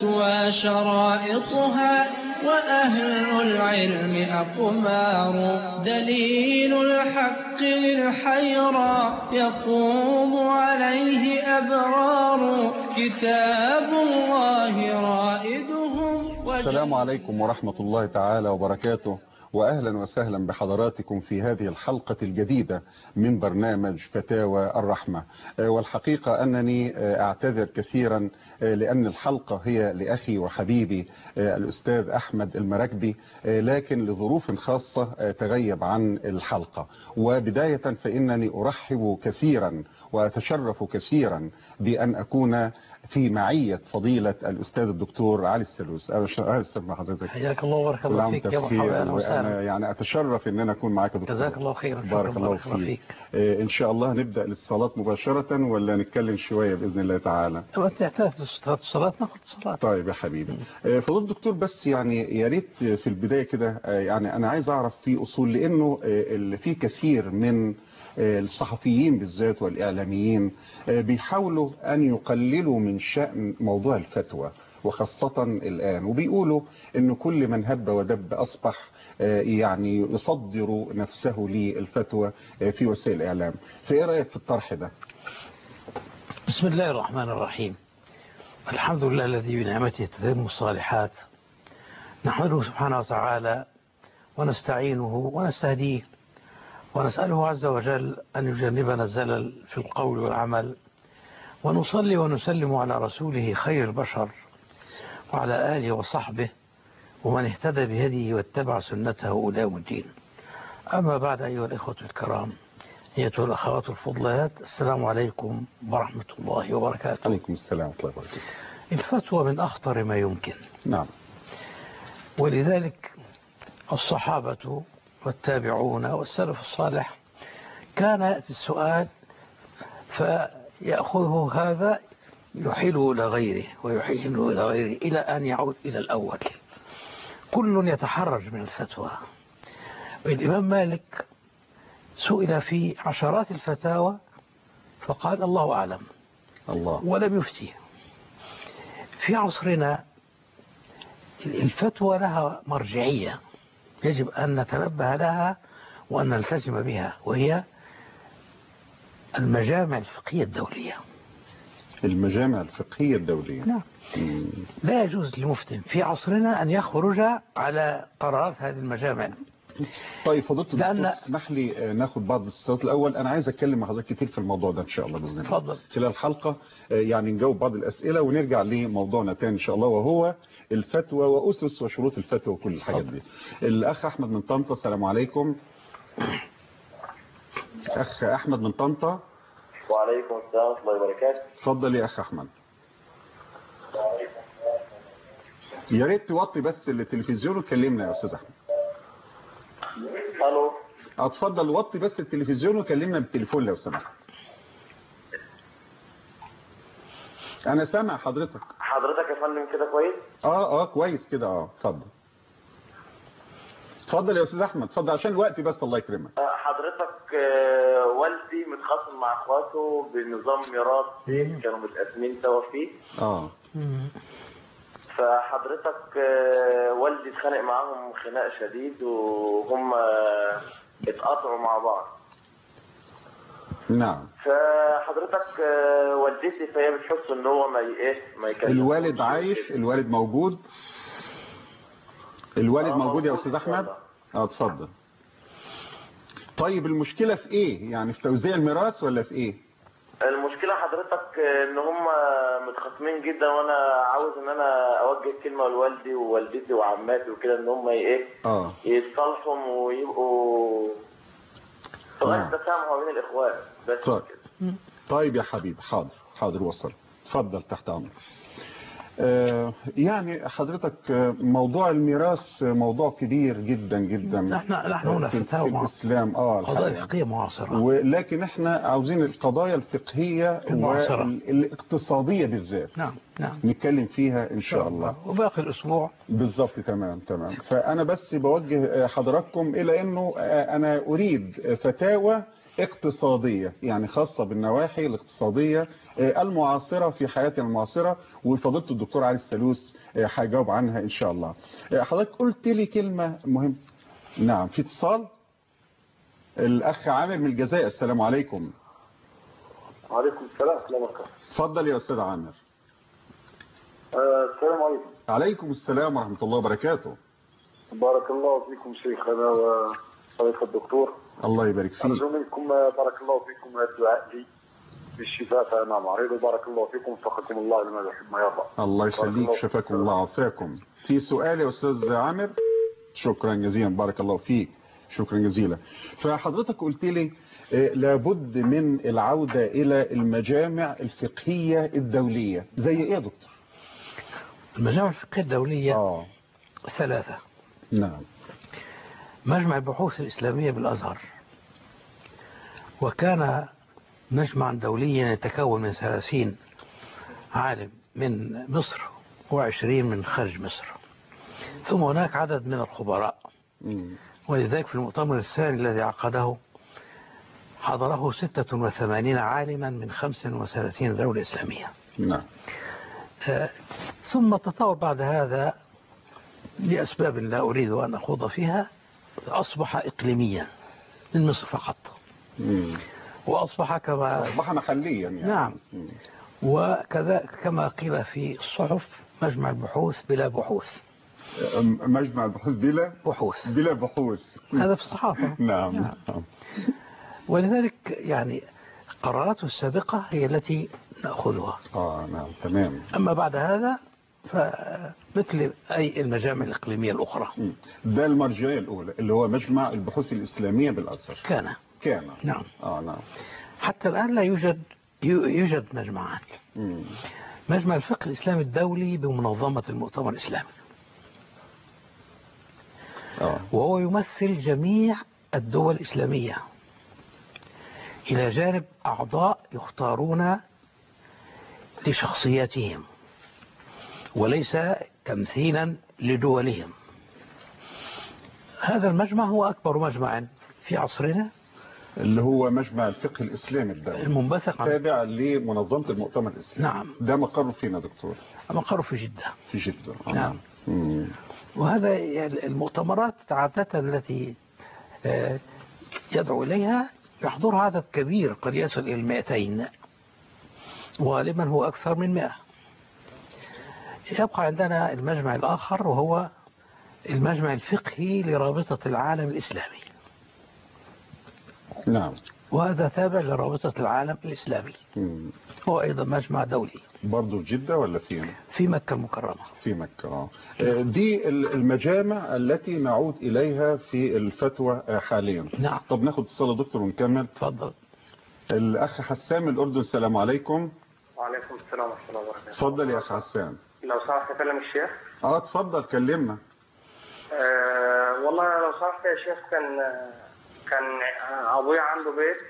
وشرائطها وأهل العلم أقمار دليل الحق للحيرى يقوم عليه أبرار كتاب الله رائدهم السلام عليكم ورحمة الله تعالى وبركاته وأهلا وسهلا بحضراتكم في هذه الحلقة الجديدة من برنامج فتاوى الرحمة والحقيقة أنني أعتذر كثيرا لأن الحلقة هي لأخي وحبيبي الأستاذ أحمد المراكبي لكن لظروف خاصة تغيب عن الحلقة وبداية فإنني أرحب كثيرا وأتشرف كثيرا بأن أكون في معية فضيلة الأستاذ الدكتور علي السلوس أهلا وسهلا حضرتك حياك الله وبارك الله فيك يا مرحبا اهلا وسهلا أنا يعني أتشرف أن أنا أكون معاك دكتور جزاك الله خيرا بارك الله فيك. فيك إن شاء الله نبدأ للصلاة مباشرة ولا نتكلم شوية بإذن الله تعالى أنت احتاج الصلاة ناخذ الصلاة طيب يا حبيبي فضل الدكتور بس يعني يا ريت في البداية كده يعني أنا عايز أعرف في أصول لأنه اللي في كثير من الصحفيين بالذات والإعلاميين بيحاولوا أن يقللوا من شأن موضوع الفتوى وخاصة الآن وبيقولوا أن كل من هب ودب أصبح يعني يصدر نفسه للفتوى في وسائل الإعلام فإيه رأيك في الطرح ده بسم الله الرحمن الرحيم الحمد لله الذي بنعمته تتم الصالحات نحمده سبحانه وتعالى ونستعينه ونستهديه ونسأله عز وجل أن يجنبنا الزلل في القول والعمل ونصلي ونسلم على رسوله خير البشر وعلى آله وصحبه ومن اهتدى بهديه واتبع سنته إلى يوم الدين أما بعد أيها الإخوة الكرام أيتها الأخوات الفضلات السلام عليكم ورحمة الله وبركاته عليكم السلام ورحمة الله وبركاته الفتوى من أخطر ما يمكن نعم ولذلك الصحابة والتابعون والسلف الصالح كان يأتي السؤال فيأخذه هذا يحيله إلى غيره ويحيله إلى غيره إلى أن يعود إلى الأول كل يتحرج من الفتوى الإمام مالك سئل في عشرات الفتاوى فقال الله أعلم الله ولم يفتي في عصرنا الفتوى لها مرجعية يجب أن نتنبه لها وأن نلتزم بها وهي المجامع الفقهية الدولية المجامع الفقهية الدولية نعم لا يجوز لمفتي في عصرنا أن يخرج على قرارات هذه المجامع طيب فضلت لأن- الدكتور اسمح لي ناخد بعض الاتصالات الأول أنا عايز أتكلم مع حضرتك كتير في الموضوع ده إن شاء الله بإذن الله اتفضل. خلال الحلقة يعني نجاوب بعض الأسئلة ونرجع لموضوعنا تاني إن شاء الله وهو الفتوى وأسس وشروط الفتوى وكل الحاجات دي الأخ أحمد من طنطا السلام عليكم أخ أحمد من طنطا وعليكم السلام ورحمة الله وبركاته اتفضل يا أخ أحمد يا ريت توطي بس التلفزيون وتكلمنا يا أستاذ أحمد ألو اتفضل وطي بس التلفزيون وكلمنا بالتليفون لو سمحت انا سامع حضرتك حضرتك يا فندم كده كويس اه اه كويس كده اه اتفضل اتفضل يا استاذ احمد اتفضل عشان الوقت بس الله يكرمك آه، حضرتك آه، والدي متخاصم مع اخواته بنظام ميراث كانوا متقسمين سوا فيه اه فحضرتك آه، والدي اتخانق معاهم خناق شديد وهم آه، اتقاطعوا مع بعض نعم فحضرتك آه، والدتي فهي بتحس ان هو ما ي- ايه ما يكلمش الوالد عايش الوالد موجود الوالد آه، موجود يا موجود استاذ إن شاء احمد الله. اه اتفضل طيب المشكلة في ايه يعني في توزيع الميراث ولا في ايه المشكلة حضرتك ان هم متخاصمين جدا وانا عاوز ان انا اوجه كلمة لوالدي ووالدتي وعماتي وكده ان هم ايه اه يتصالحوا ويبقوا لغاية نعم. تسامح ما بين الاخوات بس طيب. كده طيب يا حبيبي حاضر حاضر وصل اتفضل تحت امرك آه، يعني حضرتك آه، موضوع الميراث آه، موضوع كبير جدا جدا نحن نحن هنا في, في فتاوى مع الاسلام اه قضايا الحقيقة. فقهية معاصرة ولكن احنا عاوزين القضايا الفقهية المعاصرة. والاقتصادية بالذات نعم نعم نتكلم فيها ان شاء الله وباقي الأسبوع بالظبط تمام تمام فأنا بس بوجه حضراتكم إلى أنه أنا أريد فتاوى اقتصادية يعني خاصة بالنواحي الاقتصادية آه، المعاصرة في حياتنا المعاصرة وفضيله الدكتور علي السلوس آه، هيجاوب عنها إن شاء الله آه، حضرتك قلت لي كلمة مهمة نعم في اتصال الأخ عامر من الجزائر السلام عليكم وعليكم السلام ورحمة الله وبركاته. اتفضل يا أستاذ عامر آه، السلام عليكم. عليكم السلام ورحمة الله وبركاته بارك الله فيكم شيخنا وصديق الدكتور. الله يبارك فيك أرجو منكم آه، بارك الله فيكم هذا الدعاء لي بالشفاء فأنا مريض وبارك الله فيكم وفقكم الله لما يحب ما يرضى. الله بارك يخليك الله شفاكم فيك. الله وعافاكم في سؤال يا أستاذ عامر شكرا جزيلا بارك الله فيك شكرا جزيلا فحضرتك قلت لي آه، لابد من العودة إلى المجامع الفقهية الدولية زي إيه يا دكتور؟ المجامع الفقهية الدولية آه ثلاثة نعم مجمع البحوث الإسلامية بالأزهر وكان مجمعا دوليا يتكون من ثلاثين عالم من مصر وعشرين من خارج مصر ثم هناك عدد من الخبراء مم. ولذلك في المؤتمر الثاني الذي عقده حضره 86 عالما من 35 دولة إسلامية نعم آه، ثم تطور بعد هذا لأسباب لا أريد أن أخوض فيها أصبح إقليميا من مصر فقط مم. وأصبح كما أصبح محليا يعني نعم. مم. وكذا كما قيل في الصحف مجمع البحوث بلا بحوث أم- مجمع البحوث بلا بحوث بلا بحوث هذا في الصحافة نعم نعم. نعم. ولذلك يعني قراراته السابقة هي التي نأخذها آه نعم تمام أما بعد هذا فمثل أي المجامع الإقليمية الأخرى مم. ده المرجعية الأولى اللي هو مجمع البحوث الإسلامية بالأزهر كان كان نعم آه نعم حتى الآن لا يوجد يوجد مجمعان مم. مجمع الفقه الإسلامي الدولي بمنظمة المؤتمر الإسلامي آه وهو يمثل جميع الدول الإسلامية إلى جانب أعضاء يختارون لشخصياتهم وليس تمثيلا لدولهم هذا المجمع هو أكبر مجمع في عصرنا اللي هو مجمع الفقه الإسلامي الدولي المنبثق عن تابع لمنظمة المؤتمر الإسلامي نعم. ده مقره فين يا دكتور مقر في جدة في جدة آه نعم. مم. وهذا المؤتمرات عادة التي آه، يدعو إليها يحضر عدد كبير قد يصل إلى المئتين غالبا هو أكثر من مئة يبقى عندنا المجمع الآخر وهو المجمع الفقهي لرابطة العالم الإسلامي نعم وهذا تابع لرابطة العالم الإسلامي مم. هو أيضا مجمع دولي برضه في جدة ولا فين في مكة المكرمة في مكة آه. آه، دي ال- المجامع التي نعود إليها في الفتوى آه، حاليا نعم طب ناخد اتصال يا دكتور ونكمل تفضل الأخ حسام من الأردن السلام عليكم وعليكم السلام ورحمة الله وبركاته. اتفضل يا أخ حسام لو سمحت أكلم الشيخ. اه اتفضل كلمنا أه والله لو سمحت يا شيخ كان كان أبويا عنده بيت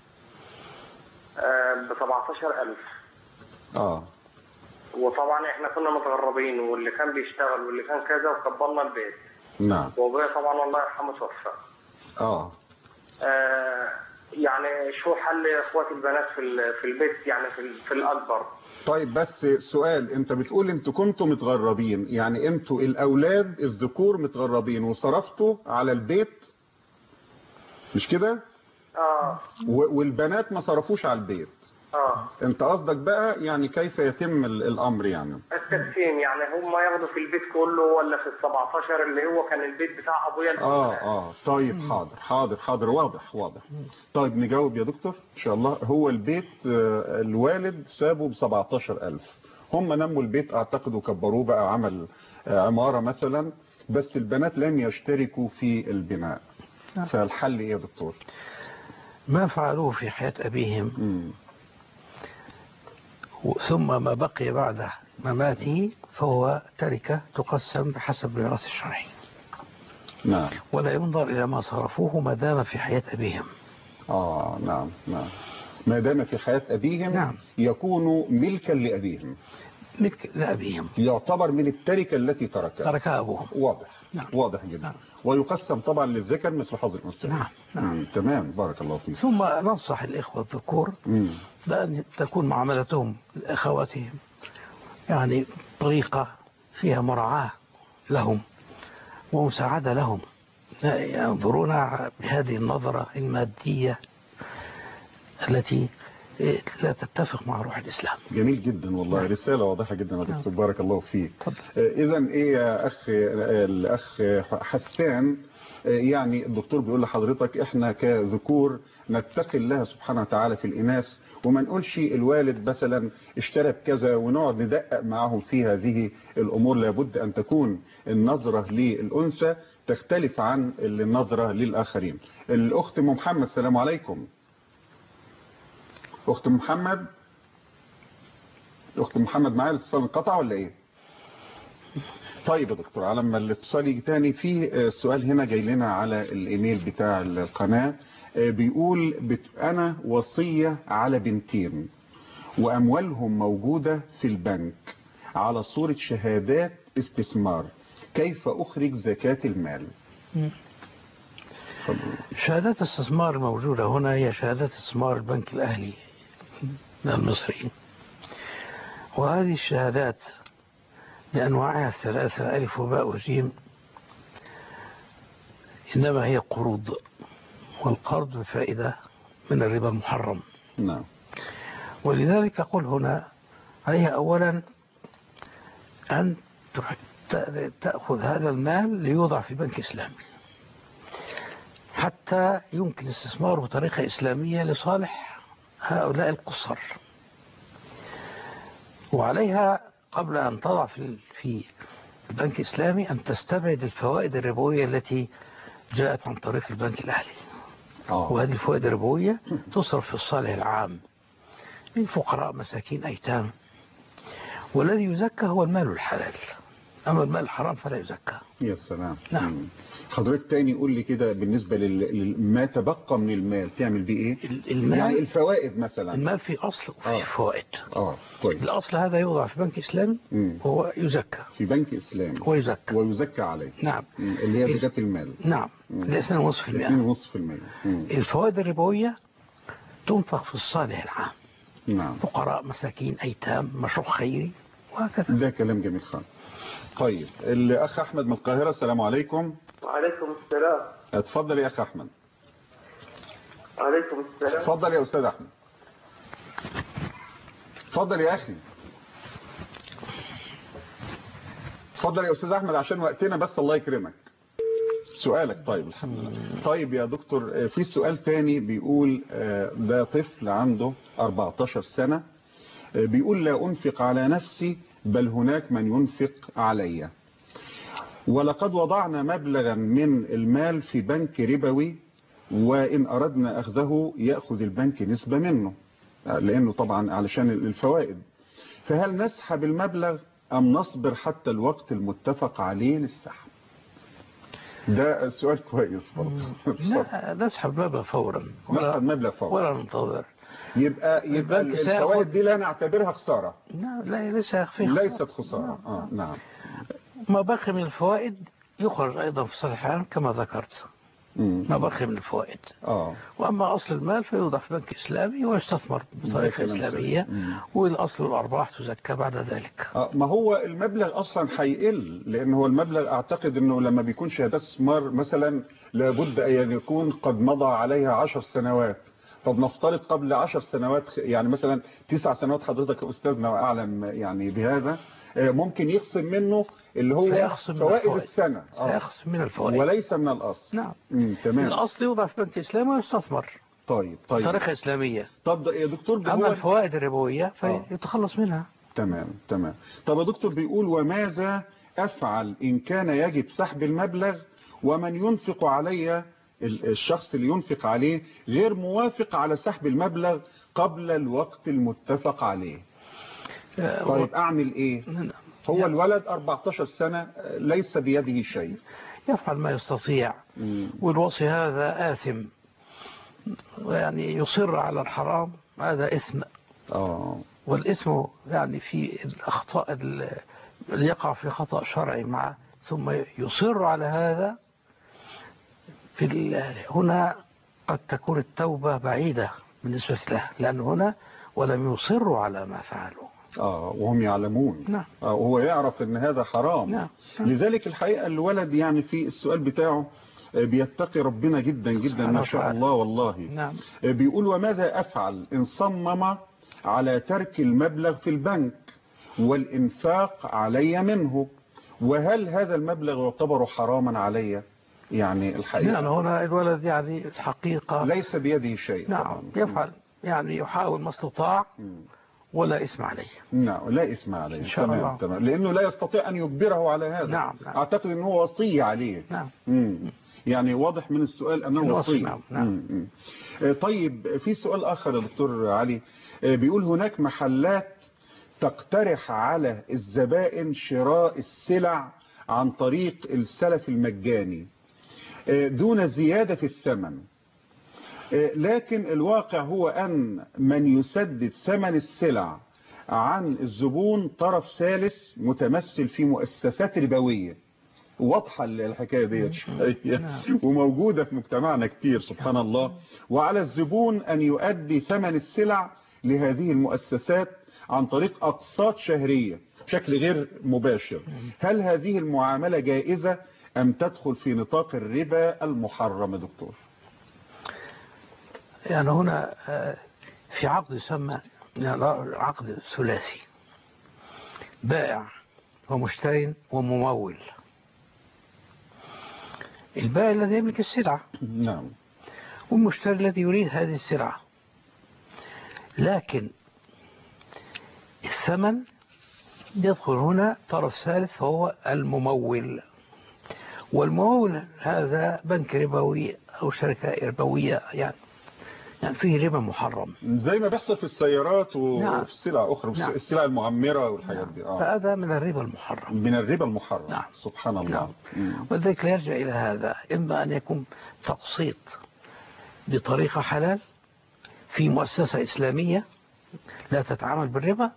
أه ب 17000 اه وطبعا احنا كنا متغربين واللي كان بيشتغل واللي كان كذا وكبرنا البيت نعم وابويا طبعا الله يرحمه توفى. اه أه يعني شو حل اخواتي البنات في ال- في البيت يعني في, ال- في الاكبر طيب بس سؤال انت بتقول انتوا كنتوا متغربين يعني انتوا الاولاد الذكور متغربين وصرفتوا على البيت مش كده اه و- والبنات ما صرفوش على البيت اه انت قصدك بقى يعني كيف يتم ال- الامر يعني التقسيم يعني هم ياخدوا في البيت كله ولا في ال 17 اللي هو كان البيت بتاع ابويا اه الأول. اه طيب حاضر حاضر حاضر واضح واضح طيب نجاوب يا دكتور ان شاء الله هو البيت آه، الوالد سابه ب 17000 هم نموا البيت اعتقد وكبروه بقى عمل آه، عمارة مثلا بس البنات لم يشتركوا في البناء نعم. فالحل ايه يا دكتور ما فعلوه في حياة أبيهم مم. ثم ما بقي بعد مماته فهو تركة تقسم بحسب الوراث الشرعي نعم ولا ينظر إلى ما صرفوه ما دام في حياة أبيهم اه نعم نعم ما دام في حياة ابيهم نعم. يكون ملكا لابيهم ملك لأبيهم يعتبر من التركة التي تركها تركها أبوهم واضح نعم. واضح جدا نعم. ويقسم طبعا للذكر مثل حظ الأنثيين نعم، نعم. مم، تمام بارك الله فيك ثم ننصح الإخوة الذكور مم. بأن تكون معاملتهم لأخواتهم يعني طريقة فيها مراعاة لهم ومساعدة لهم لا ينظرون بهذه النظرة المادية التي لا تتفق مع روح الإسلام جميل جدا والله رسالة واضحة جدا يا دكتور بارك الله فيك اتفضل. إذا إيه يا أخ الأخ حسان آه، يعني الدكتور بيقول لحضرتك إحنا كذكور نتقي الله سبحانه وتعالى في الإناث وما نقولش الوالد مثلا اشترى بكذا ونقعد ندقق معهم في هذه الأمور لابد أن تكون النظرة للأنثى تختلف عن النظرة للآخرين الأخت أم محمد السلام عليكم أخت محمد اخت محمد معايا الاتصال انقطع ولا ايه طيب يا دكتور على ما الاتصال يجي تاني في آه، سؤال هنا جاي لنا على الايميل بتاع القناة آه، بيقول بت... انا وصية على بنتين واموالهم موجودة في البنك على صورة شهادات استثمار كيف اخرج زكاة المال اتفضل. شهادات الاستثمار الموجودة هنا هي شهادات استثمار البنك الأهلي المصري وهذه الشهادات بأنواعها الثلاثة ألف وباء وجيم إنما هي قروض والقرض بفائدة من الربا المحرم نعم ولذلك أقول هنا عليها أولا أن تح- ت- تأخذ هذا المال ليوضع في بنك إسلامي حتى يمكن استثماره بطريقة إسلامية لصالح هؤلاء القصر وعليها قبل أن تضع في في البنك الإسلامي أن تستبعد الفوائد الربوية التي جاءت عن طريق البنك الأهلي اه وهذه الفوائد الربوية تصرف في الصالح العام للفقراء مساكين أيتام والذي يزكى هو المال الحلال أما المال الحرام فلا يزكى يا سلام نعم. مم. حضرتك تاني قول لي كده بالنسبة لل... لما تبقى من المال تعمل بيه ايه ال- المال يعني الفوائد مثلا المال في أصل آه. وفي فوائد اه كويس الأصل هذا يوضع في بنك إسلامي مم. وهو يزكى في بنك اسلامي ويزكى ويزكى عليه نعم مم. اللي هي زكاة المال نعم مم. الاثنين ونصف في المئة 2.5% مم. الفوائد الربوية تنفق في الصالح العام نعم فقراء مساكين أيتام مشروع خيري وهكذا ده كلام جميل خالص طيب الاخ احمد من القاهرة السلام عليكم وعليكم السلام اتفضل يا اخ احمد وعليكم السلام اتفضل يا استاذ احمد اتفضل يا اخي اتفضل يا استاذ احمد عشان وقتنا بس الله يكرمك سؤالك طيب الحمد لله طيب يا دكتور آه، في سؤال تاني بيقول آه، ده طفل عنده 14 سنة آه، بيقول لا أنفق على نفسي بل هناك من ينفق علي ولقد وضعنا مبلغا من المال في بنك ربوي وإن أردنا أخذه يأخذ البنك نسبة منه لأنه طبعا علشان الفوائد فهل نسحب المبلغ أم نصبر حتى الوقت المتفق عليه للسحب ده سؤال كويس برضه لا نسحب المبلغ فورا نسحب ولا, المبلغ فورا ولا ننتظر يبقى يبقى البنك سيأخذ- الفوائد دي لا نعتبرها خسارة لا لا ليس في ليست خسارة آه نعم ما بقي من الفوائد يخرج أيضا في الصالح العام كما ذكرت مم. ما بقي من الفوائد اه وأما أصل المال فيوضع في بنك إسلامي ويستثمر بطريقة كلام إسلامية سليم. مم. والأصل الأرباح تزكى بعد ذلك آه، ما هو المبلغ اصلا هيقل لان هو المبلغ اعتقد انه لما بيكون شهادات استثمار مثلا لابد ان يكون قد مضى عليها عشر سنوات طب نفترض قبل عشر سنوات يعني مثلا تسع سنوات حضرتك استاذنا واعلم يعني بهذا آه، ممكن يخصم منه اللي هو سيخصم من فوائد الفوائد. السنة آه. سيخصم من الفوائد وليس من الاصل نعم مم، تمام الأصل يوضع في بنك إسلامي ويستثمر طيب طيب بطريقة إسلامية طب يا دكتور ده أما هو الفوائد الربوية فيتخلص منها تمام تمام طب يا دكتور بيقول وماذا أفعل إن كان يجب سحب المبلغ ومن ينفق علي ال- الشخص اللي ينفق عليه غير موافق على سحب المبلغ قبل الوقت المتفق عليه آه، طيب أعمل إيه نعم. هو الولد 14 سنة آه، ليس بيده شيء يفعل ما يستطيع مم. والوصي هذا آثم يعني يصر على الحرام هذا إثم آه والاسم يعني في الأخطاء ال- اللي يقع في خطأ شرعي مع ثم يصر على هذا في ال- هنا قد تكون التوبة بعيدة بالنسبة له لأن هنا ولم يصروا على ما فعلوا اه وهم يعلمون نعم. آه وهو يعرف ان هذا حرام نعم. نعم. لذلك الحقيقة الولد يعني في السؤال بتاعه آه، بيتقي ربنا جدا جدا سبحانه ما شاء وتعالى. الله والله نعم آه، بيقول وماذا أفعل إن صمم على ترك المبلغ في البنك والإنفاق علي منه وهل هذا المبلغ يعتبر حراما علي يعني الحقيقة يعني هنا الولد يعني الحقيقة ليس بيده شيء نعم طبعاً. يفعل يعني يحاول ما استطاع مم. ولا اسم عليه نعم لا اسم عليه إن شاء تمام الله. تمام لأنه لا يستطيع أن يجبره على هذا نعم، نعم. أعتقد أنه وصية عليه نعم مم. يعني واضح من السؤال أنه إنه وصية وصي، نعم، نعم. مم. مم. آه، طيب في سؤال آخر يا دكتور علي آه، بيقول هناك محلات تقترح على الزبائن شراء السلع عن طريق السلف المجاني آه، دون زيادة في الثمن آه، لكن الواقع هو أن من يسدد ثمن السلع عن الزبون طرف ثالث متمثل في مؤسسات ربوية واضحة الحكاية دي شوية وموجودة في مجتمعنا كتير سبحان الله وعلى الزبون أن يؤدي ثمن السلع لهذه المؤسسات عن طريق أقساط شهرية بشكل غير مباشر هل هذه المعاملة جائزة أم تدخل في نطاق الربا المحرم يا دكتور يعني هنا آه، في عقد يسمى يعني عقد ثلاثي بائع ومشتري وممول البائع الذي يملك السلعة نعم والمشتري الذي يريد هذه السلعة لكن الثمن يدخل هنا طرف ثالث وهو الممول والممول هذا بنك ربوي أو شركة ربوية يعني يعني فيه ربا محرم زي ما بيحصل في السيارات نعم. وفي السلع أخرى في نعم. السلع المعمرة والحاجات دي آه. فهذا من الربا المحرم من الربا المحرم نعم. سبحان الله نعم. مم. ولذلك لا يرجع إلى هذا إما أن يكون تقسيط بطريقة حلال في مؤسسة إسلامية لا تتعامل بالربا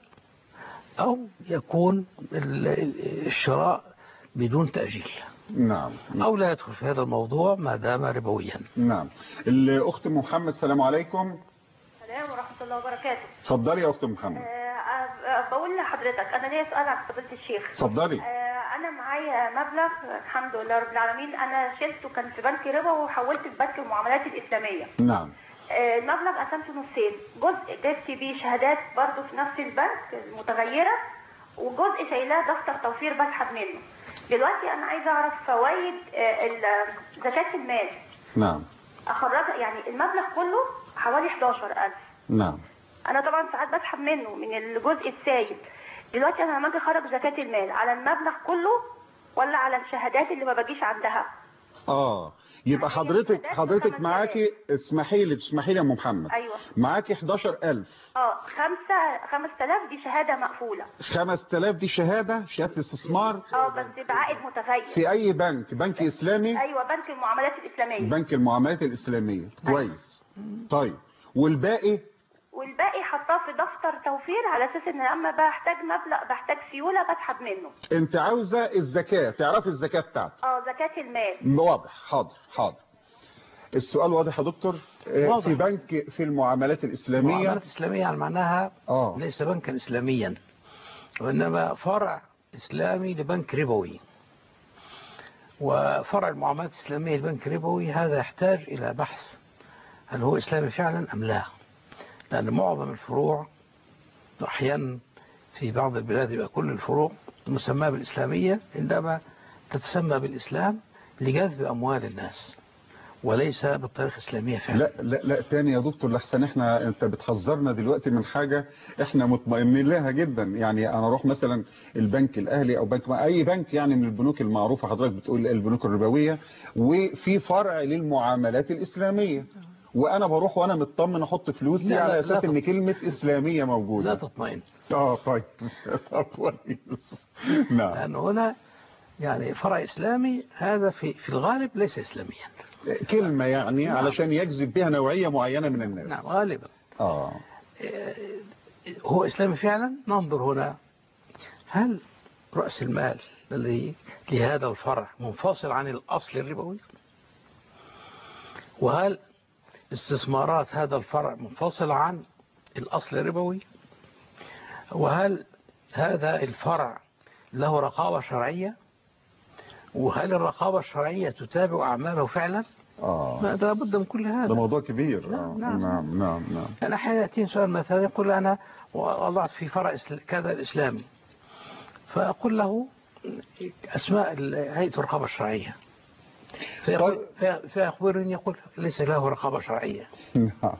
أو يكون ال- ال- الشراء بدون تأجيل نعم أو لا يدخل في هذا الموضوع ما دام ربويا نعم الأخت محمد السلام عليكم السلام ورحمة الله وبركاته اتفضلي يا أخت محمد آه، آه، بقول لحضرتك أنا ليا سؤال عن فضيلة الشيخ اتفضلي آه، أنا معايا مبلغ الحمد لله رب العالمين أنا شلته كان في بنك ربا وحولته في بنك المعاملات الإسلامية نعم آه، المبلغ قسمته نصين جزء جبت بيه شهادات برضه في نفس البنك المتغيرة وجزء شايلاه دفتر توفير بسحب منه دلوقتي أنا عايزة أعرف فوائد آه، ال- زكاة المال نعم أخرجها يعني المبلغ كله حوالي 11000 نعم انا طبعا ساعات بسحب منه من الجزء السايب دلوقتي انا لما اجي اخرج زكاه المال على المبلغ كله ولا على الشهادات اللي ما باجيش عندها اه يبقى يعني هي حضرتك الشهادات حضرتك خمس معاكي اسمحي لي تسمحي لي يا ام محمد ايوه معاكي 11000 اه خمسة 5000 دي شهاده مقفوله 5000 دي شهادة شهادة استثمار اه بس بعائد متغير في أي بنك بنك إسلامي ايوه بنك المعاملات الاسلاميه بنك المعاملات الإسلامية كويس طيب والباقي والباقي حطاه في دفتر توفير على اساس ان لما بحتاج مبلغ بحتاج سيوله بسحب منه انت عاوزة الزكاة تعرفي الزكاة بتاعتك اه زكاه المال واضح حاضر حاضر السؤال واضح يا دكتور آه، واضح. في بنك في المعاملات الإسلامية المعاملات الإسلامية يعني معناها اه ليس بنكا إسلاميا وإنما فرع إسلامي لبنك ربوي وفرع المعاملات الإسلامية لبنك ربوي هذا يحتاج إلى بحث هل هو إسلامي فعلا أم لا لأن معظم الفروع أحيانا في بعض البلاد يبقى كل الفروع مسماة بالإسلامية إنما تتسمى بالإسلام لجذب أموال الناس وليس بالطريقة الإسلامية فعلا لا لا لا تاني يا دكتور لحسن احنا انت بتحذرنا دلوقتي من حاجة احنا مطمئنين لها جدا يعني انا اروح مثلا البنك الاهلي او بنك اي بنك يعني من البنوك المعروفة حضرتك بتقول البنوك الربوية وفي فرع للمعاملات الاسلامية وانا بروح وانا مطمن احط فلوسي لا، لا، على لا اساس تط- ان كلمة اسلامية لا موجودة تطمئن اه طيب طب كويس نعم لأن هنا يعني فرع إسلامي هذا في في الغالب ليس إسلاميا كلمة يعني نعم. علشان يجذب بها نوعية معينة من الناس نعم غالبا اه هو إسلامي فعلا ننظر هنا هل رأس المال الذي لهذا الفرع منفصل عن الأصل الربوي وهل استثمارات هذا الفرع منفصل عن الأصل الربوي وهل هذا الفرع له رقابة شرعية وهل الرقابة الشرعية تتابع أعماله فعلا اه ما ده بد من كل ده هذا موضوع كبير نعم، آه. نعم. نعم نعم نعم أنا أحيانا يأتيني سؤال مثلا يقول أنا وضعت في فرع إسل- كذا الإسلامي فأقول له أسماء ال- هيئة الرقابة الشرعية فيقول طيب. في- فيخبرني يقول ليس له رقابة شرعية نعم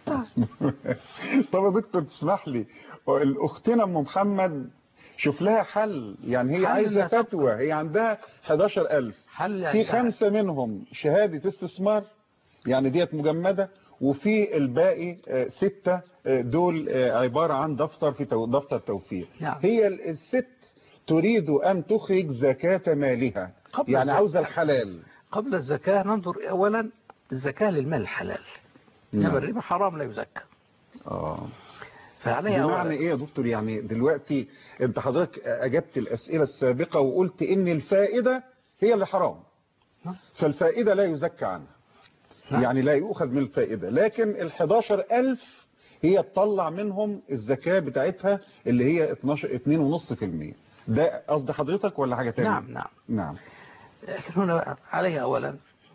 طب يا دكتور تسمح لي الاختنا ام محمد شوف لها حل يعني هي حل عايزه إنها فتوى هي عندها 11000 حل في عندها. خمسة منهم شهادة استثمار يعني ديت مجمدة وفي الباقي آه، ستة آه، دول آه، عبارة عن دفتر في تو- دفتر توفير نعم. هي ال- الست تريد أن تخرج زكاة مالها قبل يعني الزكاة. عاوزة الحلال قبل الزكاة ننظر أولا الزكاة للمال الحلال إنما نعم. الربا حرام لا يزكى آه. فعليها بمعنى أولا ايه يا دكتور يعني دلوقتي انت حضرتك اجبت الاسئله السابقه وقلت ان الفائده هي اللي حرام نعم. فالفائده لا يزكى عنها نعم. يعني لا يؤخذ من الفائده لكن ال 11000 هي تطلع منهم الزكاه بتاعتها اللي هي 12 2.5% ده قصد حضرتك ولا حاجه ثانيه نعم نعم نعم لكن هنا عليها أولا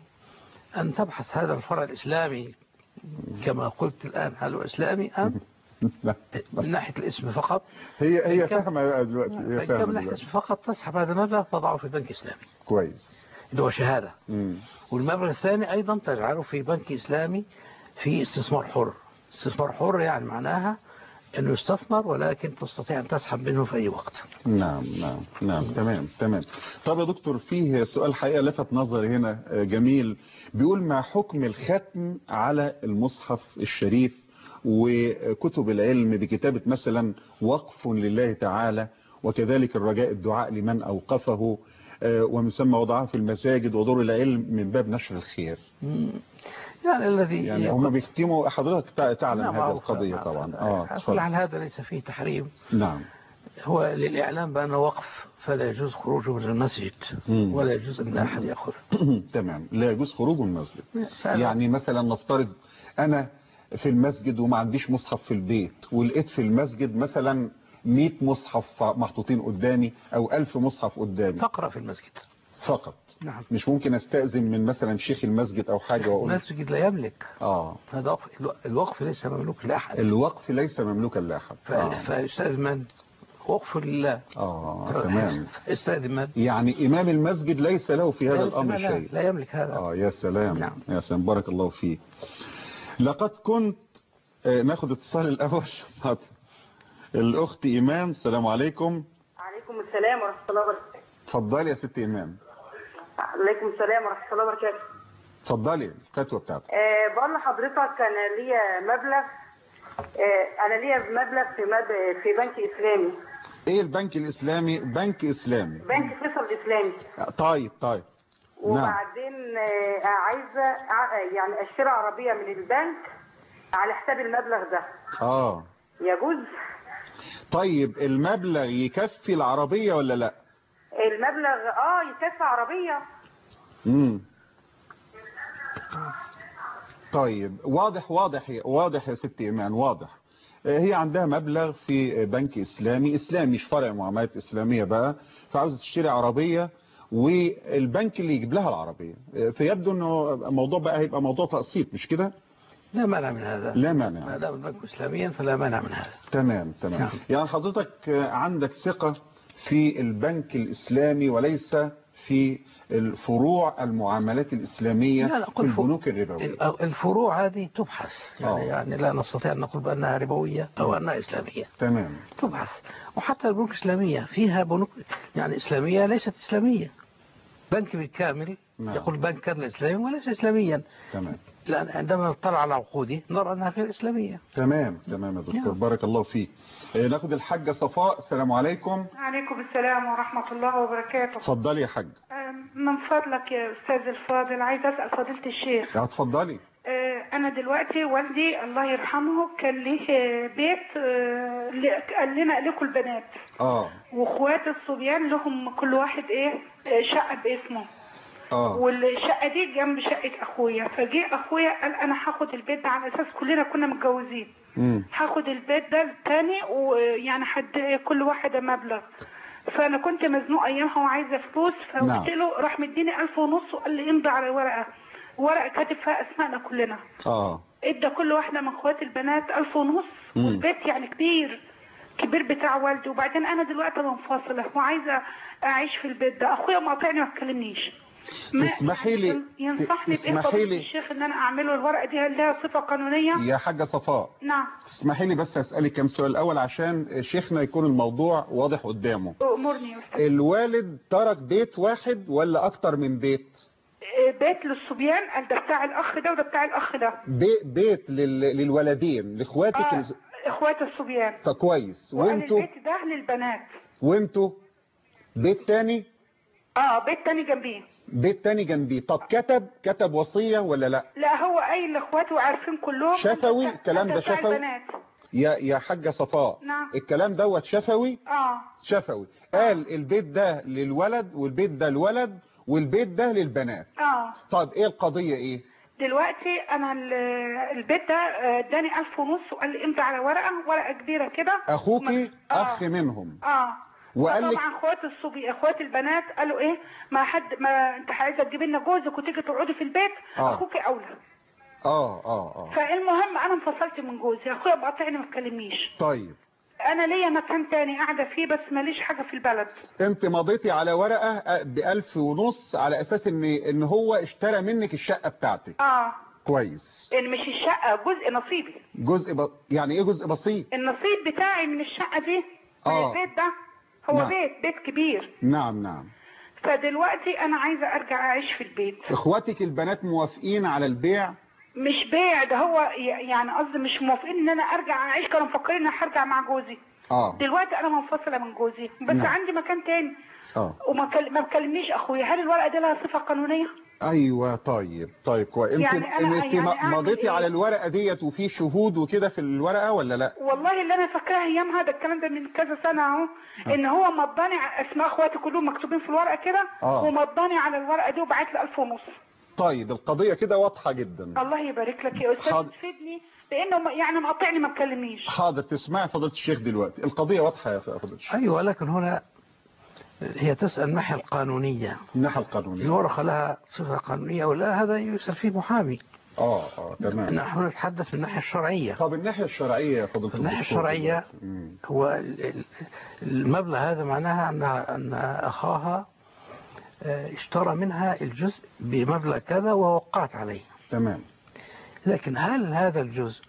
أن تبحث هذا الفرع الإسلامي كما قلت الآن هل هو إسلامي أم لا. من ناحية الاسم فقط هي هي كان- فاهمه بقى دلوقتي هي فإن كان فاهمه من ناحية دلوقتي الاسم فقط تسحب هذا المبلغ تضعه في بنك إسلامي كويس اللي هو شهادة مم. والمبلغ الثاني أيضا تجعله في بنك إسلامي في استثمار حر استثمار حر يعني معناها أنه يستثمر ولكن تستطيع أن تسحب منه في أي وقت نعم نعم نعم تمام تمام طب يا دكتور فيه سؤال حقيقة لفت نظري هنا آه، جميل بيقول ما حكم الختم على المصحف الشريف وكتب العلم بكتابة مثلا وقف لله تعالى وكذلك الرجاء الدعاء لمن أوقفه آه، ومن ثم وضعها في المساجد ودور العلم من باب نشر الخير يعني الذي يعني هم بيختموا حضرتك تع- تعلم نعم، هذه معروف، القضية نعم. طبعا اه على كل اتفضل. حال هذا ليس فيه تحريم نعم هو للإعلام بأنه وقف فلا يجوز خروجه من المسجد مم. ولا يجوز أن أحد يأخذ تمام لا يجوز خروج من المسجد فعلا. يعني مثلا نفترض انا في المسجد وما عنديش مصحف في البيت ولقيت في المسجد مثلا 100 مصحف محطوطين قدامي او 1000 مصحف قدامي تقرأ في المسجد فقط نعم مش ممكن استأذن من مثلا شيخ المسجد او حاجة واقول المسجد لا يملك اه هذا وقف- الو- الوقف ليس مملوك لأحد الوقف ليس مملوكا لاحد ف- اه, فيستأذن من وقف لله آه. تمام يستأذن من يعني امام المسجد ليس له في هذا ليس- الامر لا- شيء لا يملك هذا اه يا سلام نعم. يا سلام بارك الله فيك لقد كنت آه، ناخد اتصال الاول حاضر. الاخت ايمان السلام عليكم عليكم السلام ورحمة الله وبركاته اتفضلي يا ست ايمان عليكم السلام ورحمة الله وبركاته اتفضلي الفتوى بتاعتك أه بقول لحضرتك أنا ليا مبلغ أه أنا ليا مبلغ في مب... في بنك إسلامي ايه البنك الاسلامي بنك اسلامي بنك فيصل الإسلامي آه، طيب طيب نعم وبعدين أه عايزة ع- يعني أشتري عربية من البنك على حساب المبلغ ده اه يجوز طيب المبلغ يكفي العربية ولا لا المبلغ اه يكفي عربية امم طيب واضح واضح واضح يا ست ايمان واضح آه، هي عندها مبلغ في بنك اسلامي اسلامي مش فرع معاملات اسلاميه بقى فعاوزه تشتري عربيه والبنك اللي يجيب لها العربيه آه، فيبدو انه الموضوع بقى هيبقى موضوع تقسيط مش كده لا مانع من هذا لا ما مانع دام البنك إسلاميا فلا مانع من هذا تمام تمام نعم. يعني حضرتك آه، عندك ثقة في البنك الإسلامي وليس في الفروع المعاملات الإسلامية لا، لا، في قل فوق. البنوك الربوية ال- الفروع هذه تبحث يعني, آه. يعني لا نستطيع أن نقول بأنها ربوية أو أنها إسلامية تمام تبحث وحتى البنوك الإسلامية فيها بنوك يعني إسلامية ليست إسلامية بنك بالكامل نعم. يقول بنك كذا إسلامي وليس إسلاميا تمام لأن عندما نطلع على عقوده نرى أنها غير إسلامية تمام تمام يا دكتور نعم. بارك الله فيك آه، ناخد الحاجة صفاء السلام عليكم عليكم السلام ورحمة الله وبركاته اتفضلي يا حاج آه، من فضلك يا أستاذ الفاضل عايز أسأل فضيلة الشيخ اتفضلي آه، انا دلوقتي والدي الله يرحمه كان ليه بيت آه، ل- قال لنا لكم البنات اه واخوات الصبيان لهم كل واحد ايه آه، شقه باسمه اه والشقه دي جنب شقه اخويا فجه اخويا قال انا هاخد البيت ده على اساس كلنا كنا متجوزين امم هاخد البيت ده التاني ويعني حد كل واحدة مبلغ فانا كنت مزنوقه ايامها وعايزه فلوس فقلت نعم. له راح مديني ألف ونص وقال لي امضي على ورقه ورقه كاتب فيها اسمائنا كلنا اه ادى كل واحده من اخواتي البنات ألف ونص مم. والبيت يعني كبير كبير بتاع والدي وبعدين انا دلوقتي منفصله وعايزه اعيش في البيت ده اخويا مقاطعني ما تكلمنيش ما- تسمحي لي- يعني ينصحني بايه تسمحي فضيلة لي- الشيخ ان انا اعمله الورقه دي هل لها صفه قانونيه يا حاجة صفاء نعم تسمحي لي بس اسالك كم سؤال الاول عشان شيخنا يكون الموضوع واضح قدامه امرني يا استاذ الوالد ترك بيت واحد ولا اكتر من بيت بيت للصبيان قال ده بتاع الاخ ده وده بتاع الاخ ده بي بيت لل... للولدين لاخواتك آه ال- اخوات الصبيان طب كويس وقال وانتوا البيت ده للبنات وانتوا بيت تاني اه بيت تاني جنبيه بيت تاني جنبيه طب كتب كتب وصية ولا لا لا هو قايل لاخواته وعارفين كلهم شفوي؟ الكلام ده بتاع شفوي؟ البنات يا يا حاجة صفاء نعم. الكلام دوت شفوي اه شفوي قال البيت ده للولد والبيت ده الولد والبيت ده للبنات اه طب ايه القضية ايه دلوقتي انا ال- البيت ده آه، اداني ألف ونص وقال لي امضي على ورقه ورقه كبيره كده اخوكي آه. اخ منهم اه وقال لك طبعا اخوات الصبي اخوات البنات قالوا ايه ما حد ما انت عايزه تجيبي لنا جوزك وتيجي تقعدي في البيت آه. اخوك اولى اه اه اه فالمهم انا انفصلت من جوزي اخويا مقاطعني ما تكلمنيش طيب انا ليا مكان تاني قاعده فيه بس ماليش حاجه في البلد انت مضيتي على ورقة بألف ونص على اساس ان ان هو اشترى منك الشقة بتاعتك اه كويس يعني مش الشقه جزء نصيبي جزء ب... يعني ايه جزء بسيط النصيب بتاعي من الشقه دي من آه. البيت ده هو نعم. بيت بيت كبير نعم نعم فدلوقتي انا عايزه ارجع اعيش في البيت اخواتك البنات موافقين على البيع مش بيع ده هو ي- يعني قصدي مش موافقين ان انا ارجع اعيش كانوا مفكرين ان أنا هرجع مع جوزي اه دلوقتي انا منفصله من جوزي بس نعم. عندي مكان تاني اه وما كل- ما بكلمنيش اخويا هل الورقه دي لها صفه قانونيه ايوه طيب طيب كويس انت يعني أنا- انت يعني م- أعمل مضيتي إيه؟ على الورقة ديت وفي شهود وكده في الورقة ولا لا والله اللي انا فاكراه ايامها ده الكلام ده من كذا سنه اهو ان هو مضاني ع- اسماء اخواتي كلهم مكتوبين في الورقه كده آه. ومضاني على الورقه دي وبعت لي 1000 ونص طيب القضية كده واضحة جدا الله يبارك لك يا استاذ حاضر. تفيدني لانه م- يعني مقاطعني ما تكلمنيش حاضر تسمعي فضيلة الشيخ دلوقتي القضية واضحة يا فضيلة الشيخ أيوة لكن هنا هي تسأل الناحية القانونية الناحية القانونية الورقة لها صفة قانونية أو لا هذا يسأل فيه محامي اه اه تمام نحن نتحدث في الناحية الشرعية طب الناحية الشرعية يا فضيلة في الناحية الدكتور الشرعية دلوقتي. مم. هو ال- ال- المبلغ هذا معناها أن أن أخاها آه، اشترى منها الجزء بمبلغ كذا ووقعت عليه تمام لكن هل هذا الجزء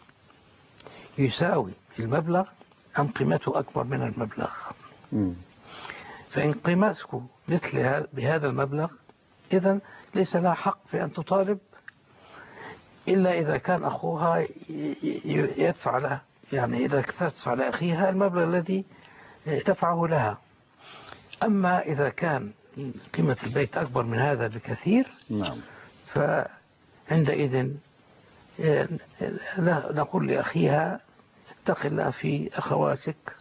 يساوي المبلغ أم قيمته أكبر من المبلغ مم. فإن قيمته مثل ه- بهذا المبلغ إذا ليس لها حق في أن تطالب إلا إذا كان أخوها ي- ي- يدفع لها يعني إذا تدفع لأخيها المبلغ الذي دفعه لها أما إذا كان قيمة البيت أكبر من هذا بكثير نعم فعندئذ آه، لا- نقول لأخيها اتق الله في أخواتك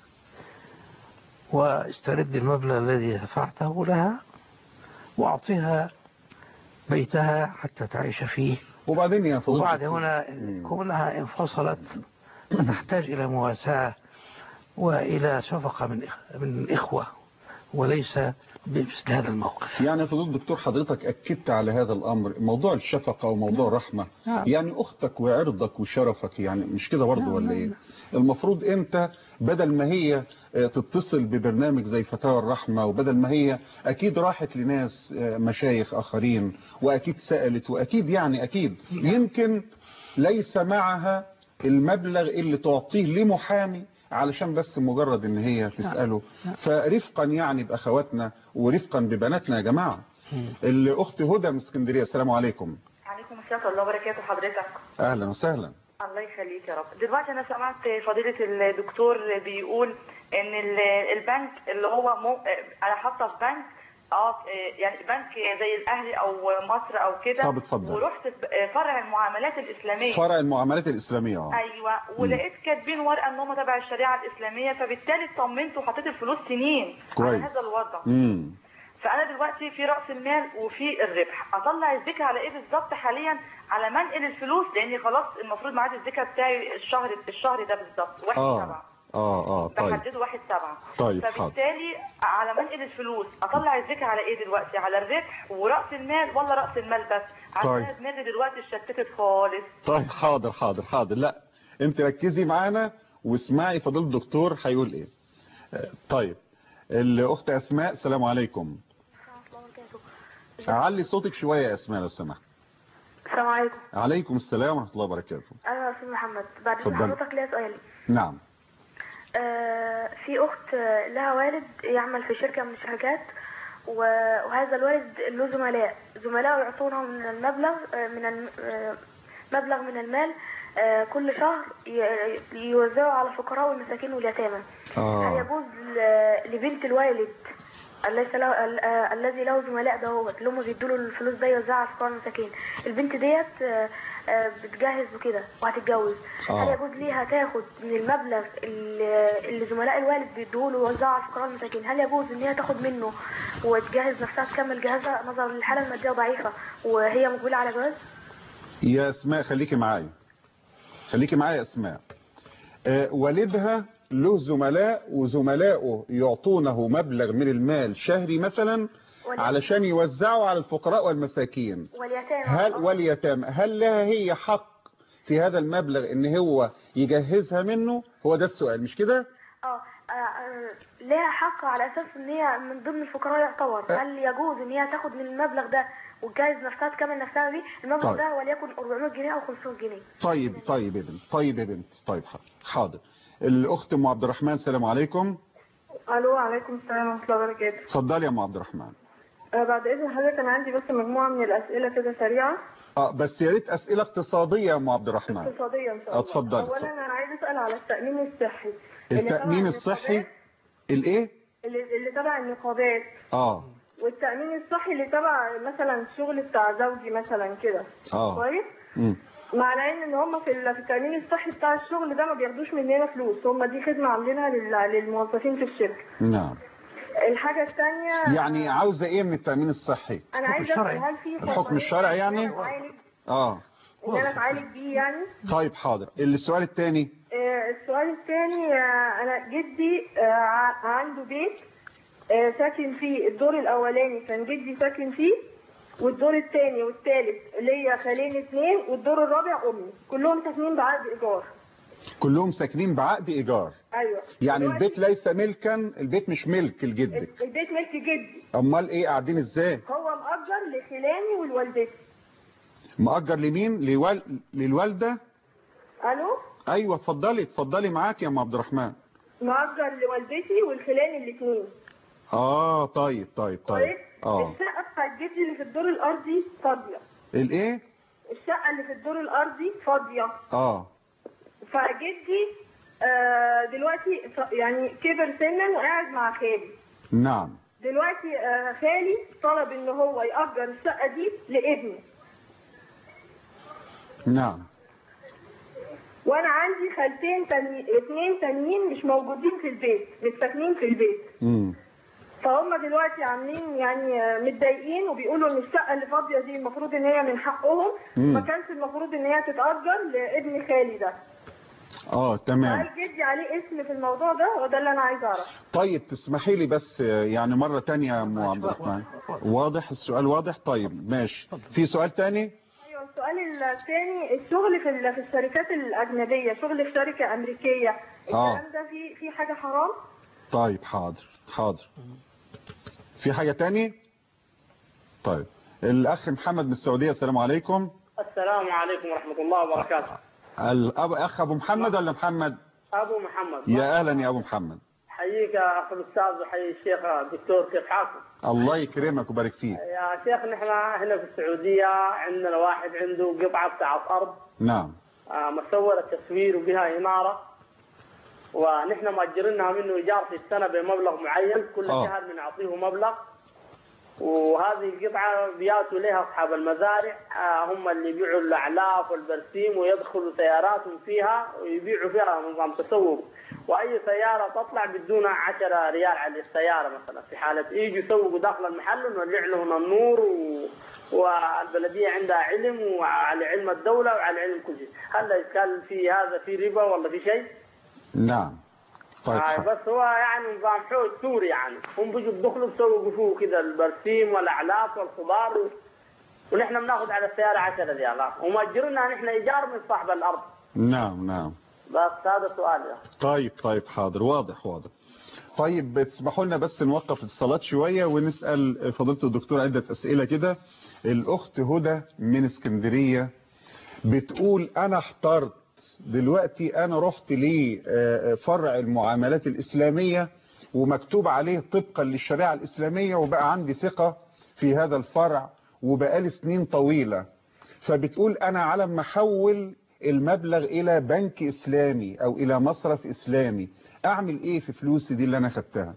واسترد المبلغ الذي دفعته لها وأعطيها بيتها حتى تعيش فيه وبعدين يا فضيلة وبعد الدكتور. هنا مم. كونها انفصلت فتحتاج إلى مواساة وإلى شفقة من إخ- من الإخوة وليس بمثل هذا الموقف يعني يا فضيلة الدكتور حضرتك أكدت على هذا الأمر موضوع الشفقة وموضوع الرحمة نعم. يعني أختك وعرضك وشرفك يعني مش كده برضه نعم، ولا نعم، إيه المفروض أنت بدل ما هي آه، تتصل ببرنامج زي فتاوى الرحمة وبدل ما هي أكيد راحت لناس آه، مشايخ آخرين وأكيد سألت وأكيد يعني أكيد يمكن ليس معها المبلغ اللي تعطيه لمحامي علشان بس مجرد ان هي تسأله فرفقا يعني بأخواتنا ورفقا ببناتنا يا جماعة الأخت هدى من اسكندرية السلام عليكم عليكم السلام ورحمة الله وبركاته حضرتك أهلا وسهلا الله يخليك يا رب دلوقتي أنا سمعت فضيلة الدكتور بيقول إن ال- البنك اللي هو مو... أنا حاطة في بنك اه آه، يعني بنك زي الاهلي او مصر او كده طب اتفضل. ورحت ب- آه، فرع المعاملات الاسلاميه فرع المعاملات الإسلامية اه ايوه ولقيت كاتبين ورقه ان هم تبع الشريعه الاسلاميه فبالتالي اطمنت وحطيت الفلوس سنين على كويس. هذا الوضع امم فانا دلوقتي في راس المال وفي الربح اطلع الزكاه على ايه بالظبط حاليا على ما انقل الفلوس لاني خلاص المفروض ميعاد الزكاه بتاعي الشهر الشهر ده بالظبط واحد اه سبعة اه اه طيب بحدده واحد سبعة طيب، حاضر. فبالتالي على ما انقل الفلوس اطلع الزكاه على ايه دلوقتي على الربح وراس المال ولا راس المال بس عشان طيب. أنا دماغي دلوقتي اتشتتت خالص طيب حاضر حاضر حاضر لا انت ركزي معانا واسمعي فضيله الدكتور هيقول ايه آه، طيب الاخت اسماء السلام عليكم علي صوتك شويه يا اسماء لو سمحت السلام عليكم عليكم السلام ورحمه الله وبركاته انا استاذ محمد بعد اذن اتفضل. حضرتك ليا سؤال نعم آه في اخت آه، لها والد يعمل في شركه من الشركات و- وهذا الوالد له زملاء زملاء يعطونهم من المبلغ آه، من الم- آه، مبلغ من المال آه، كل شهر ي- يوزعه على الفقراء والمساكين واليتامى هل اه يجوز ل- لبنت الوالد ليس له ال- آه، الذي له زملاء ده هو اللي هم بيدوا له الفلوس ده يوزعها على الفقراء والمساكين البنت ديت آه، آه، بتجهز وكده وهتتجوز آه. هل يجوز ليها تاخد من المبلغ اللي اللي زملاء الوالد بيدوه له ويوزعه على الفقراء والمساكين هل يجوز ان هي تاخد منه وتجهز نفسها تكمل جهازها نظرا للحاله الماديه ضعيفه وهي مقبله على جواز يا اسماء خليكي معايا خليكي معايا يا اسماء آه، والدها له زملاء وزملائه يعطونه مبلغ من المال شهري مثلا ولكن- علشان يوزعه على الفقراء والمساكين واليتامى هل آه. واليتامى هل لها هي حق في هذا المبلغ ان هو يجهزها منه هو ده السؤال مش كده اه آه، آه، ليها حق على اساس ان هي من ضمن الفقراء يعتبر هل يجوز ان هي تاخد من المبلغ ده وتجهز نفسها تكمل نفسها بيه المبلغ طيب. ده وليكن 400 جنيه او 500 جنيه طيب طيب يا بنت طيب يا بنت طيب حاضر حاضر الاخت ام عبد الرحمن السلام عليكم الو عليكم السلام ورحمه الله وبركاته اتفضلي يا ام عبد الرحمن آه بعد اذن حضرتك انا عندي بس مجموعه من الاسئله كده سريعه اه بس يا ريت اسئله اقتصاديه يا ام عبد الرحمن اقتصاديه ان شاء الله اتفضلي، اولا اتفضلي. انا عايزه اسال على التامين الصحي اللي تبع التامين الصحي الايه اللي, اللي تبع النقابات اه والتامين الصحي اللي تبع مثلا الشغل بتاع زوجي مثلا كده اه كويس مم. مع العلم ان هم في ال- في التامين الصحي بتاع الشغل ده ما بياخدوش مننا فلوس هم دي خدمه عاملينها لل- للموظفين في الشركه نعم الحاجه الثانيه يعني عاوزه ايه من التامين الصحي انا عايزه اسال هل في الحكم الشرعي يعني ان انا اتعالج اه ان انا اتعالج بيه يعني طيب حاضر السؤال الثاني آه، السؤال الثاني آه، انا جدي آه، ع- عنده بيت آه، ساكن فيه الدور الاولاني كان جدي ساكن فيه والدور الثاني والثالث ليا خالين اثنين والدور الرابع امي كلهم ساكنين بعقد ايجار كلهم ساكنين بعقد ايجار ايوه يعني دلوقتي البيت ليس ملكا البيت مش ملك لجدك البيت ملك جدي امال ايه قاعدين ازاي هو مأجر لخلاني ولوالدتي مأجر لمين لوال... للوالده الو ايوه اتفضلي اتفضلي معاك يا ام عبد الرحمن مأجر لوالدتي والخلان الاثنين اه طيب طيب طيب اه الشقه بتاعت جدي اللي في الدور الارضي فاضيه الايه الشقه اللي في الدور الارضي فاضيه اه فجدي آه، دلوقتي ف- يعني كبر سنا وقاعد مع خالي نعم دلوقتي آه، خالي طلب ان هو يأجر الشقة دي لابنه نعم وانا عندي خالتين تاني اتنين تانيين مش موجودين في البيت مش ساكنين في البيت امم فهم دلوقتي عاملين يعني آه، متضايقين وبيقولوا ان الشقة اللي فاضية دي المفروض ان هي من حقهم مم. ما كانش المفروض ان هي تتأجر لابن خالي ده اه تمام هل جدي عليه اسم في الموضوع ده هو ده اللي انا عايزه اعرفه طيب تسمحي لي بس آه، يعني مرة تانية يا ام عبد الرحمن واضح السؤال واضح طيب ماشي في سؤال تاني ايوه السؤال الثاني الشغل في ال- في الشركات الاجنبيه شغل في شركه امريكيه آه. الكلام ده في في حاجه حرام طيب حاضر حاضر في حاجة تاني طيب الأخ محمد من السعودية السلام عليكم السلام عليكم ورحمة الله وبركاته الأب أخ أبو محمد ولا محمد أبو محمد يا أهلا يا أبو محمد حييك يا أخ الأستاذ وحيي الشيخ الدكتور كيف حالكم؟ الله يكرمك ويبارك فيك يا شيخ نحن هنا في السعودية عندنا واحد عنده قطعة بتاعت أرض نعم آه، مسورة تصوير وبها إمارة ونحن مأجرينها منه إيجار في السنة بمبلغ معين كل آه. شهر بنعطيه مبلغ وهذه القطعة بياتوا لها أصحاب المزارع آه، هم اللي يبيعوا الأعلاف والبرسيم ويدخلوا سياراتهم فيها ويبيعوا فيها نظام تسوق وأي سيارة تطلع بدون 10 ريال على السيارة مثلا في حالة يجوا يسوقوا داخل المحل ونولع لهم النور و... والبلدية عندها علم وعلى علم الدولة وعلى علم كل شيء هل كان في هذا في ربا ولا في شيء؟ نعم طيب آه بس هو يعني نظام حوج سوري يعني هم بيجوا بدخلوا بيسوقوا فيه كده البرسيم والاعلاف والخضار و... ونحن بناخذ على السياره 10 ريالات ومأجرنا نحن ايجار من صاحب الارض نعم نعم بس هذا سؤالي طيب طيب حاضر واضح واضح طيب تسمحوا لنا بس نوقف الاتصالات شوية ونسأل فضيلة الدكتور عدة أسئلة كده الأخت هدى من اسكندرية بتقول أنا احترت دلوقتي أنا رحت لفرع المعاملات الإسلامية ومكتوب عليه طبقا للشريعة الإسلامية وبقى عندي ثقة في هذا الفرع وبقالي سنين طويلة فبتقول أنا على ما أحول المبلغ إلى بنك إسلامي أو إلى مصرف إسلامي أعمل إيه في فلوسي دي اللي أنا خدتها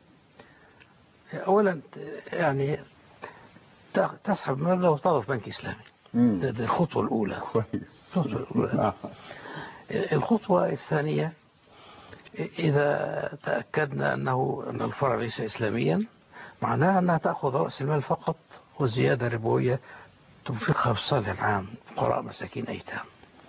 أولا يعني تسحب مبلغ وتضع في بنك إسلامي ده ده الخطوة الأولى كويس الخطوة الأولى الخطوة الثانية إذا تأكدنا أنه أن الفرع ليس إسلاميا معناها أنها تأخذ رأس المال فقط وزيادة ربوية تنفقها في الصالح العام فقراء مساكين أيتام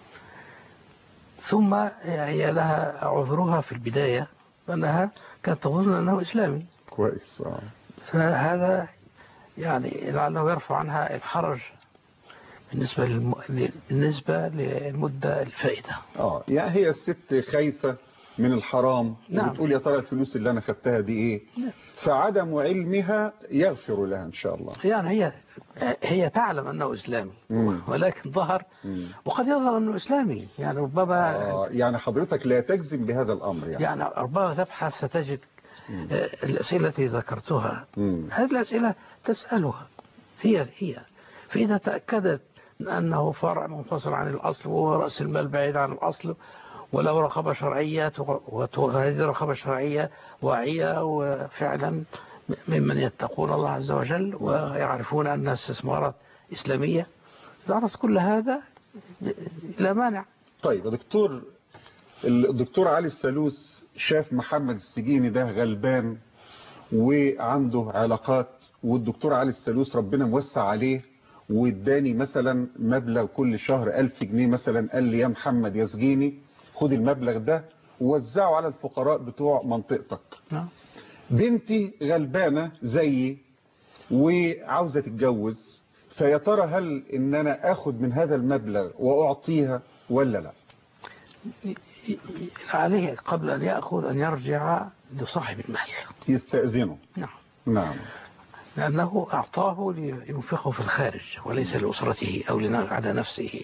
ثم هي لها عذرها في البداية أنها كانت تظن أنه إسلامي كويس آه. فهذا يعني لعله يرفع عنها الحرج بالنسبة للم... بالنسبة للمدة الفائدة اه يعني هي الست خايفة من الحرام نعم. وبتقول يا ترى الفلوس اللي انا خدتها دي ايه فعدم علمها يغفر لها ان شاء الله يعني هي هي تعلم أنه إسلامي مم. ولكن ظهر مم. وقد يظهر أنه إسلامي يعني ربما آه يعني حضرتك لا تجزم بهذا الامر يعني, يعني ربما تبحث ستجد آه، الأسئلة التي ذكرتها مم. هذه الأسئلة تسألها هي هي فإذا تأكدت أنه فرع منفصل عن الأصل وهو رأس المال بعيد عن الأصل وله رقابة شرعية وت- وهذه الرقابة الشرعية واعية وفعلا ممن يتقون الله عز وجل ويعرفون أن الاستثمارات إسلامية إذا عرفت كل هذا لا مانع طيب يا دكتور الدكتور علي السلوس شاف محمد السجيني ده غلبان وعنده علاقات والدكتور علي السلوس ربنا موسع عليه واداني مثلا مبلغ كل شهر ألف جنيه مثلا قال لي يا محمد يا سجيني خد المبلغ ده ووزعه على الفقراء بتوع منطقتك نعم. بنتي غلبانة زيي وعاوزة تتجوز فيا ترى هل ان انا اخد من هذا المبلغ واعطيها ولا لا عليه قبل أن يأخذ أن يرجع لصاحب المال يستأذنه نعم نعم لأنه أعطاه لينفقه في الخارج وليس لأسرته أو لنا- على نفسه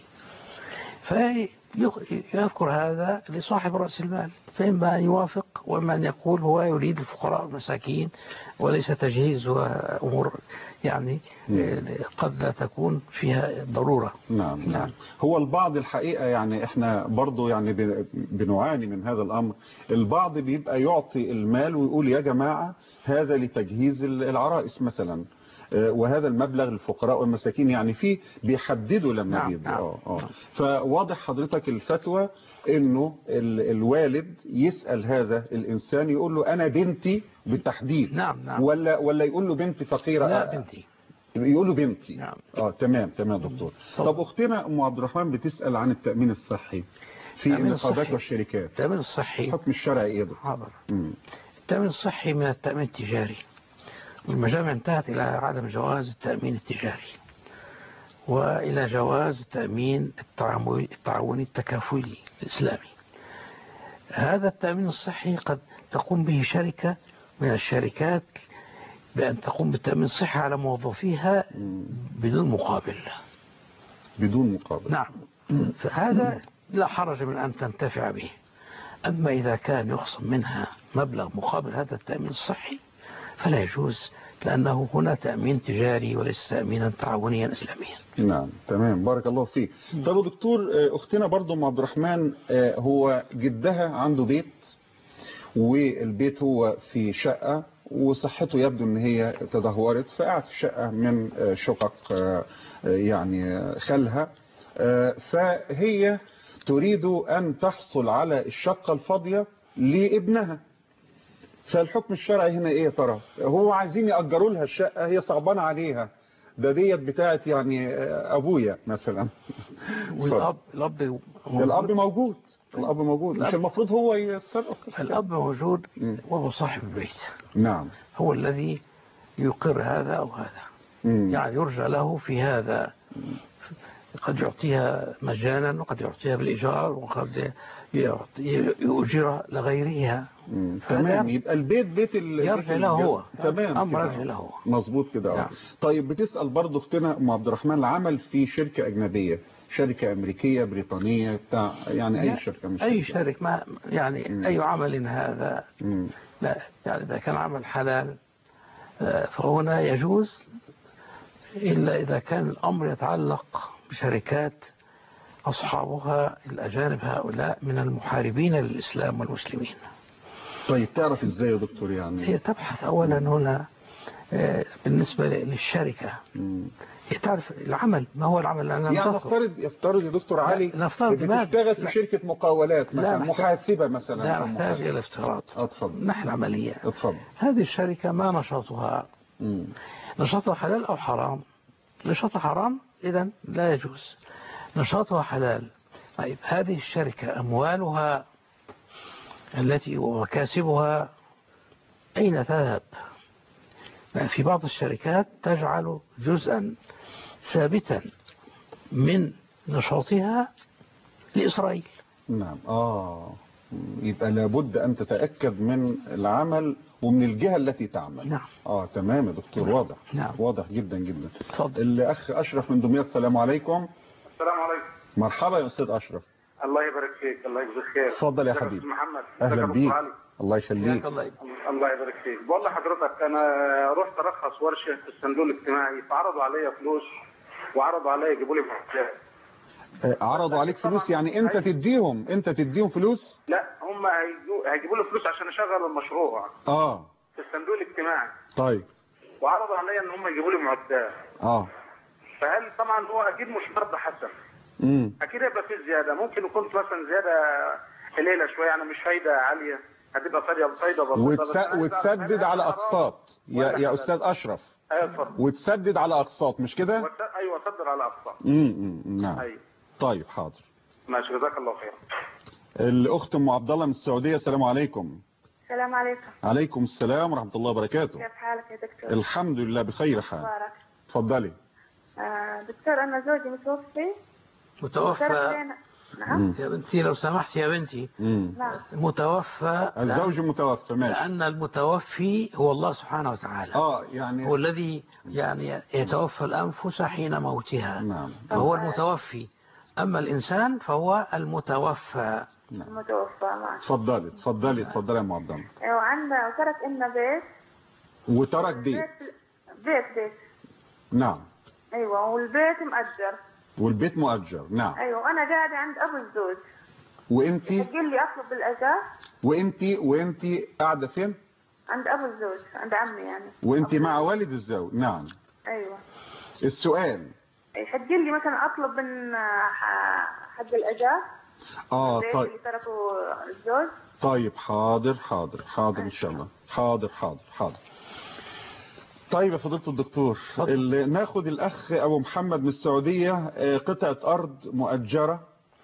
فيذكر هذا لصاحب رأس المال فإما أن يوافق وإما أن يقول هو يريد الفقراء والمساكين وليس تجهيز وأمور يعني قد لا تكون فيها ضرورة نعم نعم هو البعض الحقيقة يعني احنا برضو يعني بن- بنعاني من هذا الامر البعض بيبقى يعطي المال ويقول يا جماعة هذا لتجهيز العرائس مثلا آه، وهذا المبلغ للفقراء والمساكين يعني فيه بيحددوا لما نعم، بيبقى نعم، اه اه فواضح حضرتك الفتوى انه ال- الوالد يسأل هذا الانسان يقول له انا بنتي بالتحديد نعم نعم ولا ولا يقول له بنتي فقيرة لا آه، بنتي يقولوا بنتي نعم. اه تمام تمام يا دكتور طب اختنا ام عبد الرحمن بتسال عن التامين الصحي في التأمين النقابات الصحي. والشركات التأمين الصحي الحكم الشرعي ايه يا دكتور حاضر مم. التأمين الصحي من التأمين التجاري والمجامع انتهت إلى عدم جواز التأمين التجاري وإلى جواز التأمين التعاملي التعاوني التكافلي الإسلامي هذا التأمين الصحي قد تقوم به شركة من الشركات بأن تقوم بالتأمين الصحي على موظفيها بدون مقابل بدون مقابل نعم فهذا لا حرج من أن تنتفع به أما إذا كان يخصم منها مبلغ مقابل هذا التأمين الصحي فلا يجوز لأنه هنا تأمين تجاري وليس تأمينا تعاونيا إسلاميا نعم تمام بارك الله فيك طب يا دكتور آه، اختنا برضو ام عبد الرحمن آه، هو جدها عنده بيت والبيت هو في شقة وصحته يبدو ان هي تدهورت فقعد في شقة من آه، شقق آه، آه، يعني آه، خالها آه، فهي تريد ان تحصل على الشقة الفاضية لابنها فالحكم الشرعي هنا ايه يا ترى هو عايزين يأجروا لها الشقة هي صعبانة عليها ده ديت بتاعت يعني آه، ابويا مثلا والاب الاب الاب موجود الاب موجود مش الأب- المفروض هو يتصرف الاب موجود وهو صاحب البيت نعم هو الذي يقر هذا او هذا مم. يعني يرجى له في هذا قد يعطيها مجانا وقد يعطيها بالإيجار وقد يعطي يؤجرها لغيرها مم. فهذا تمام يبقى البيت بيت ال... يرجع بيت له الج- هو. تمام أمر كده. يرجع له هو. مظبوط كده نعم. اه طيب بتسأل برضه اختنا ام عبد الرحمن العمل في شركة أجنبية شركة أمريكية بريطانية بتاع يعني لا، أي شركة مش أي شركة. شرك ما يعني أي عمل هذا مم. لا يعني إذا كان عمل حلال آه، فهنا يجوز إلا إذا كان الأمر يتعلق بشركات أصحابها الأجانب هؤلاء من المحاربين للإسلام والمسلمين طيب تعرف ازاي يا دكتور يعني هي تبحث أولا هنا آه، بالنسبة للشركة مم. هي تعرف العمل ما هو العمل لأنها يعني نفترض- نفترض يفترض يا دكتور علي نفترض ما- بتشتغل في لا. شركة مقاولات لا مثلا نحتاج- محاسبة مثلا لا أو نحتاج محاسب. إلى افتراض اتفضل نحن عملية اتفضل هذه الشركة ما نشاطها مم. نشاطها حلال أو حرام نشاطها حرام إذا لا يجوز نشاطها حلال طيب هذه الشركة أموالها التي ومكاسبها أين تذهب في بعض الشركات تجعل جزءا ثابتا من نشاطها لإسرائيل نعم اه يبقى لابد أن تتأكد من العمل ومن الجهة التي تعمل نعم اه تمام يا دكتور واضح نعم. واضح جدا جدا اتفضل الأخ أشرف من دمياط السلام عليكم السلام عليكم مرحبا يا أستاذ أشرف الله يبارك فيك الله يجزيك خير اتفضل يا ازيك حبيبي. أستاذ محمد أهلا ازيك يا بيك دكتور علي؟ الله يخليك الله يبارك فيك بقول لحضرتك انا رحت ارخص ورشه في الصندوق الاجتماعي فعرضوا عليا فلوس وعرضوا عليا يجيبوا لي معدات آه، عرضوا عليك فلوس يعني أنت تديهم أنت تديهم فلوس لا هم هيجو- هيجيبوا لي فلوس عشان اشغل المشروع اه في الصندوق الاجتماعي طيب وعرضوا عليا ان هم يجيبوا لي معدات اه فهل طبعا هو اكيد مش فرض حسن امم اكيد هيبقى في زياده ممكن يكون مثلا زياده قليله شويه يعني مش فايده عاليه هتبقى فايده فايده بسيطه وتس... بس عايز أعرف وتسدد هل على أنا أقساط يا, ولا يا حلال؟ أستاذ أشرف ايوه اتفضل وتسدد على أقساط مش كده وت- ايوه صدر على اقساط امم نعم ايوه طيب حاضر ماشي جزاك الله خير الأخت أم عبد الله من السعودية السلام عليكم السلام عليكم عليكم السلام ورحمة الله وبركاته كيف حالك يا دكتور الحمد لله بخير حال مبارك اتفضلي آه دكتور أنا زوجي متوفي متوفى وترك لنا- نعم يا بنتي لو سمحت يا بنتي مم. نعم متوفى الزوج متوفى ماشي لأن المتوفي هو الله سبحانه وتعالى اه يعني هو الذي يعني يتوفى الأنفس حين موتها نعم فهو المتوفي أما الإنسان فهو المتوفى متوفى معه اتفضلي اتفضلي اتفضلي يا ام عبد الله وعندنا وترك لنا بيت وترك بيت بيت بيت نعم أيوة والبيت مأجر والبيت مؤجر نعم أيوة وأنا قاعدة عند أبو الزوج وانتي يقول لي أطلب بالأجار وانتي وانتي قاعده فين عند أبو الزوج عند عمي يعني وانتي مع والد الزوج نعم أيوة السؤال يحق لي مثلا أطلب من ح- حق الأجار اه البيت طيب اللي تركه الزوج طيب حاضر حاضر حاضر ان شاء الله حاضر حاضر حاضر طيب يا فضيلة الدكتور ال- ناخد الأخ أبو محمد من السعودية آه، قطعة أرض مؤجرة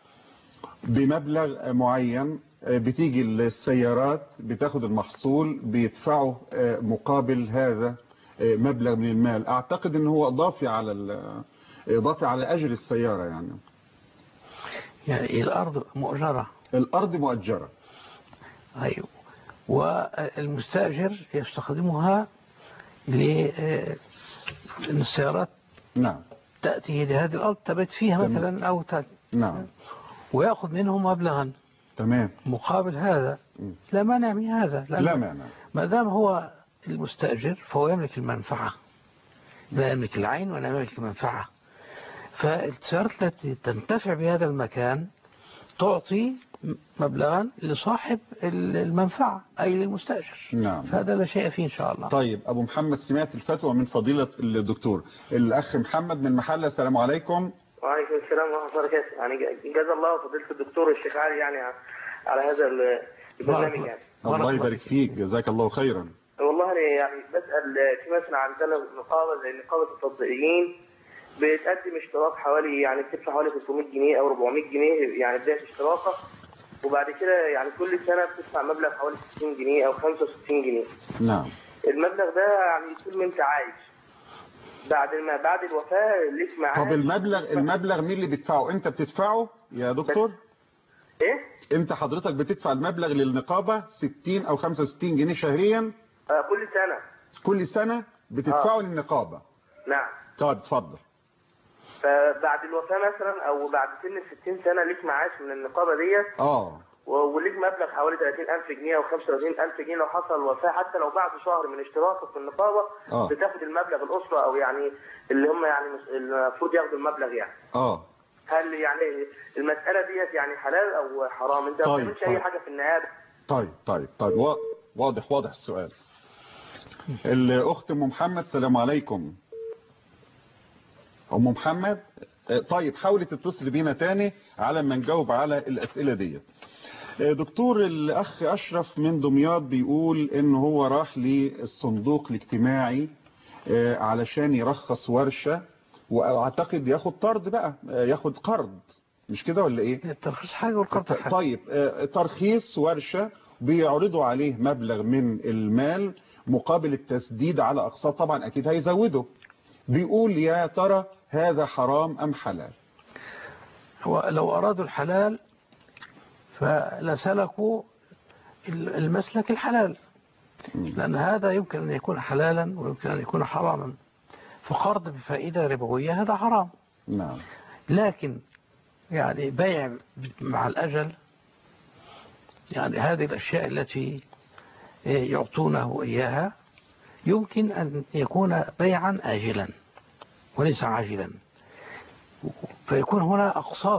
بمبلغ معين آه، بتيجي السيارات بتاخد المحصول بيدفعوا آه، مقابل هذا آه، مبلغ من المال أعتقد أنه هو إضافي على ال- إضافي على أجر السيارة يعني يعني الأرض مؤجرة الأرض مؤجرة أيوة والمستأجر يستخدمها لأن السيارات نعم تأتي لهذه الأرض تبت فيها تمام. مثلا أو ت- نعم ويأخذ منه مبلغا تمام مقابل هذا لا مانع من هذا لأن لا مانع ما دام هو المستأجر فهو يملك المنفعة لا يملك العين ولا يملك المنفعة فالسيارات التي تنتفع بهذا المكان تعطي مبلغا لصاحب المنفعة أي للمستأجر نعم فهذا لا شيء فيه إن شاء الله طيب أبو محمد سمعت الفتوى من فضيلة الدكتور الأخ محمد من محلة السلام عليكم وعليكم السلام ورحمة الله وبركاته يعني جزا الله فضيلة الدكتور الشيخ علي يعني على هذا البرنامج يعني الله يبارك فيك جزاك الله خيرا والله أنا يعني بسأل في مثلا عندنا نقابة زي نقابة التطبيقيين بتقدم اشتراك حوالي يعني بتدفع حوالي 300 جنيه أو 400 جنيه يعني بداية اشتراكها وبعد كده يعني كل سنة بتدفع مبلغ حوالي 60 جنيه أو 65 جنيه نعم المبلغ ده يعني طول ما أنت عايش بعد ما بعد الوفاة ليك معاه طب المبلغ المبلغ مين اللي بيدفعه انت بتدفعه يا دكتور ايه انت حضرتك بتدفع المبلغ للنقابة 60 او 65 جنيه شهريا آه كل سنة كل سنة بتدفعه آه. للنقابة نعم طيب اتفضل فبعد الوفاة مثلا او بعد سن ال 60 سنة ليك معاش من النقابة ديت اه و- وليك مبلغ حوالي 30000 جنيه او 35000 جنيه لو حصل وفاة حتى لو بعد شهر من اشتراكك في النقابة آه. بتاخد المبلغ الأسرة او يعني اللي هم يعني مس- المفروض ياخدوا المبلغ يعني اه هل يعني المسألة ديت يعني حلال او حرام انت ما طيب، بتعملش طيب. اي حاجة في النهاية طيب طيب طيب وا- واضح واضح السؤال الأخت أم محمد السلام عليكم أم محمد آه، طيب حاولي تتصل بينا تاني على ما نجاوب على الأسئلة دي آه، دكتور الأخ أشرف من دمياط بيقول إن هو راح للصندوق الاجتماعي آه، علشان يرخص ورشة وأعتقد ياخد طرد بقى آه، ياخد قرض مش كده ولا إيه الترخيص حاجة والقرض حاجة طيب آه، ترخيص ورشة بيعرضوا عليه مبلغ من المال مقابل التسديد على أقساط طبعا أكيد هيزوده بيقول يا ترى هذا حرام أم حلال هو لو أرادوا الحلال فلسلكوا المسلك الحلال لأن هذا يمكن أن يكون حلالا ويمكن أن يكون حراما فقرض بفائدة ربوية هذا حرام نعم لكن يعني بيع مع الأجل يعني هذه الأشياء التي يعطونه إياها يمكن أن يكون بيعا آجلا وليس عاجلا فيكون هنا أقساط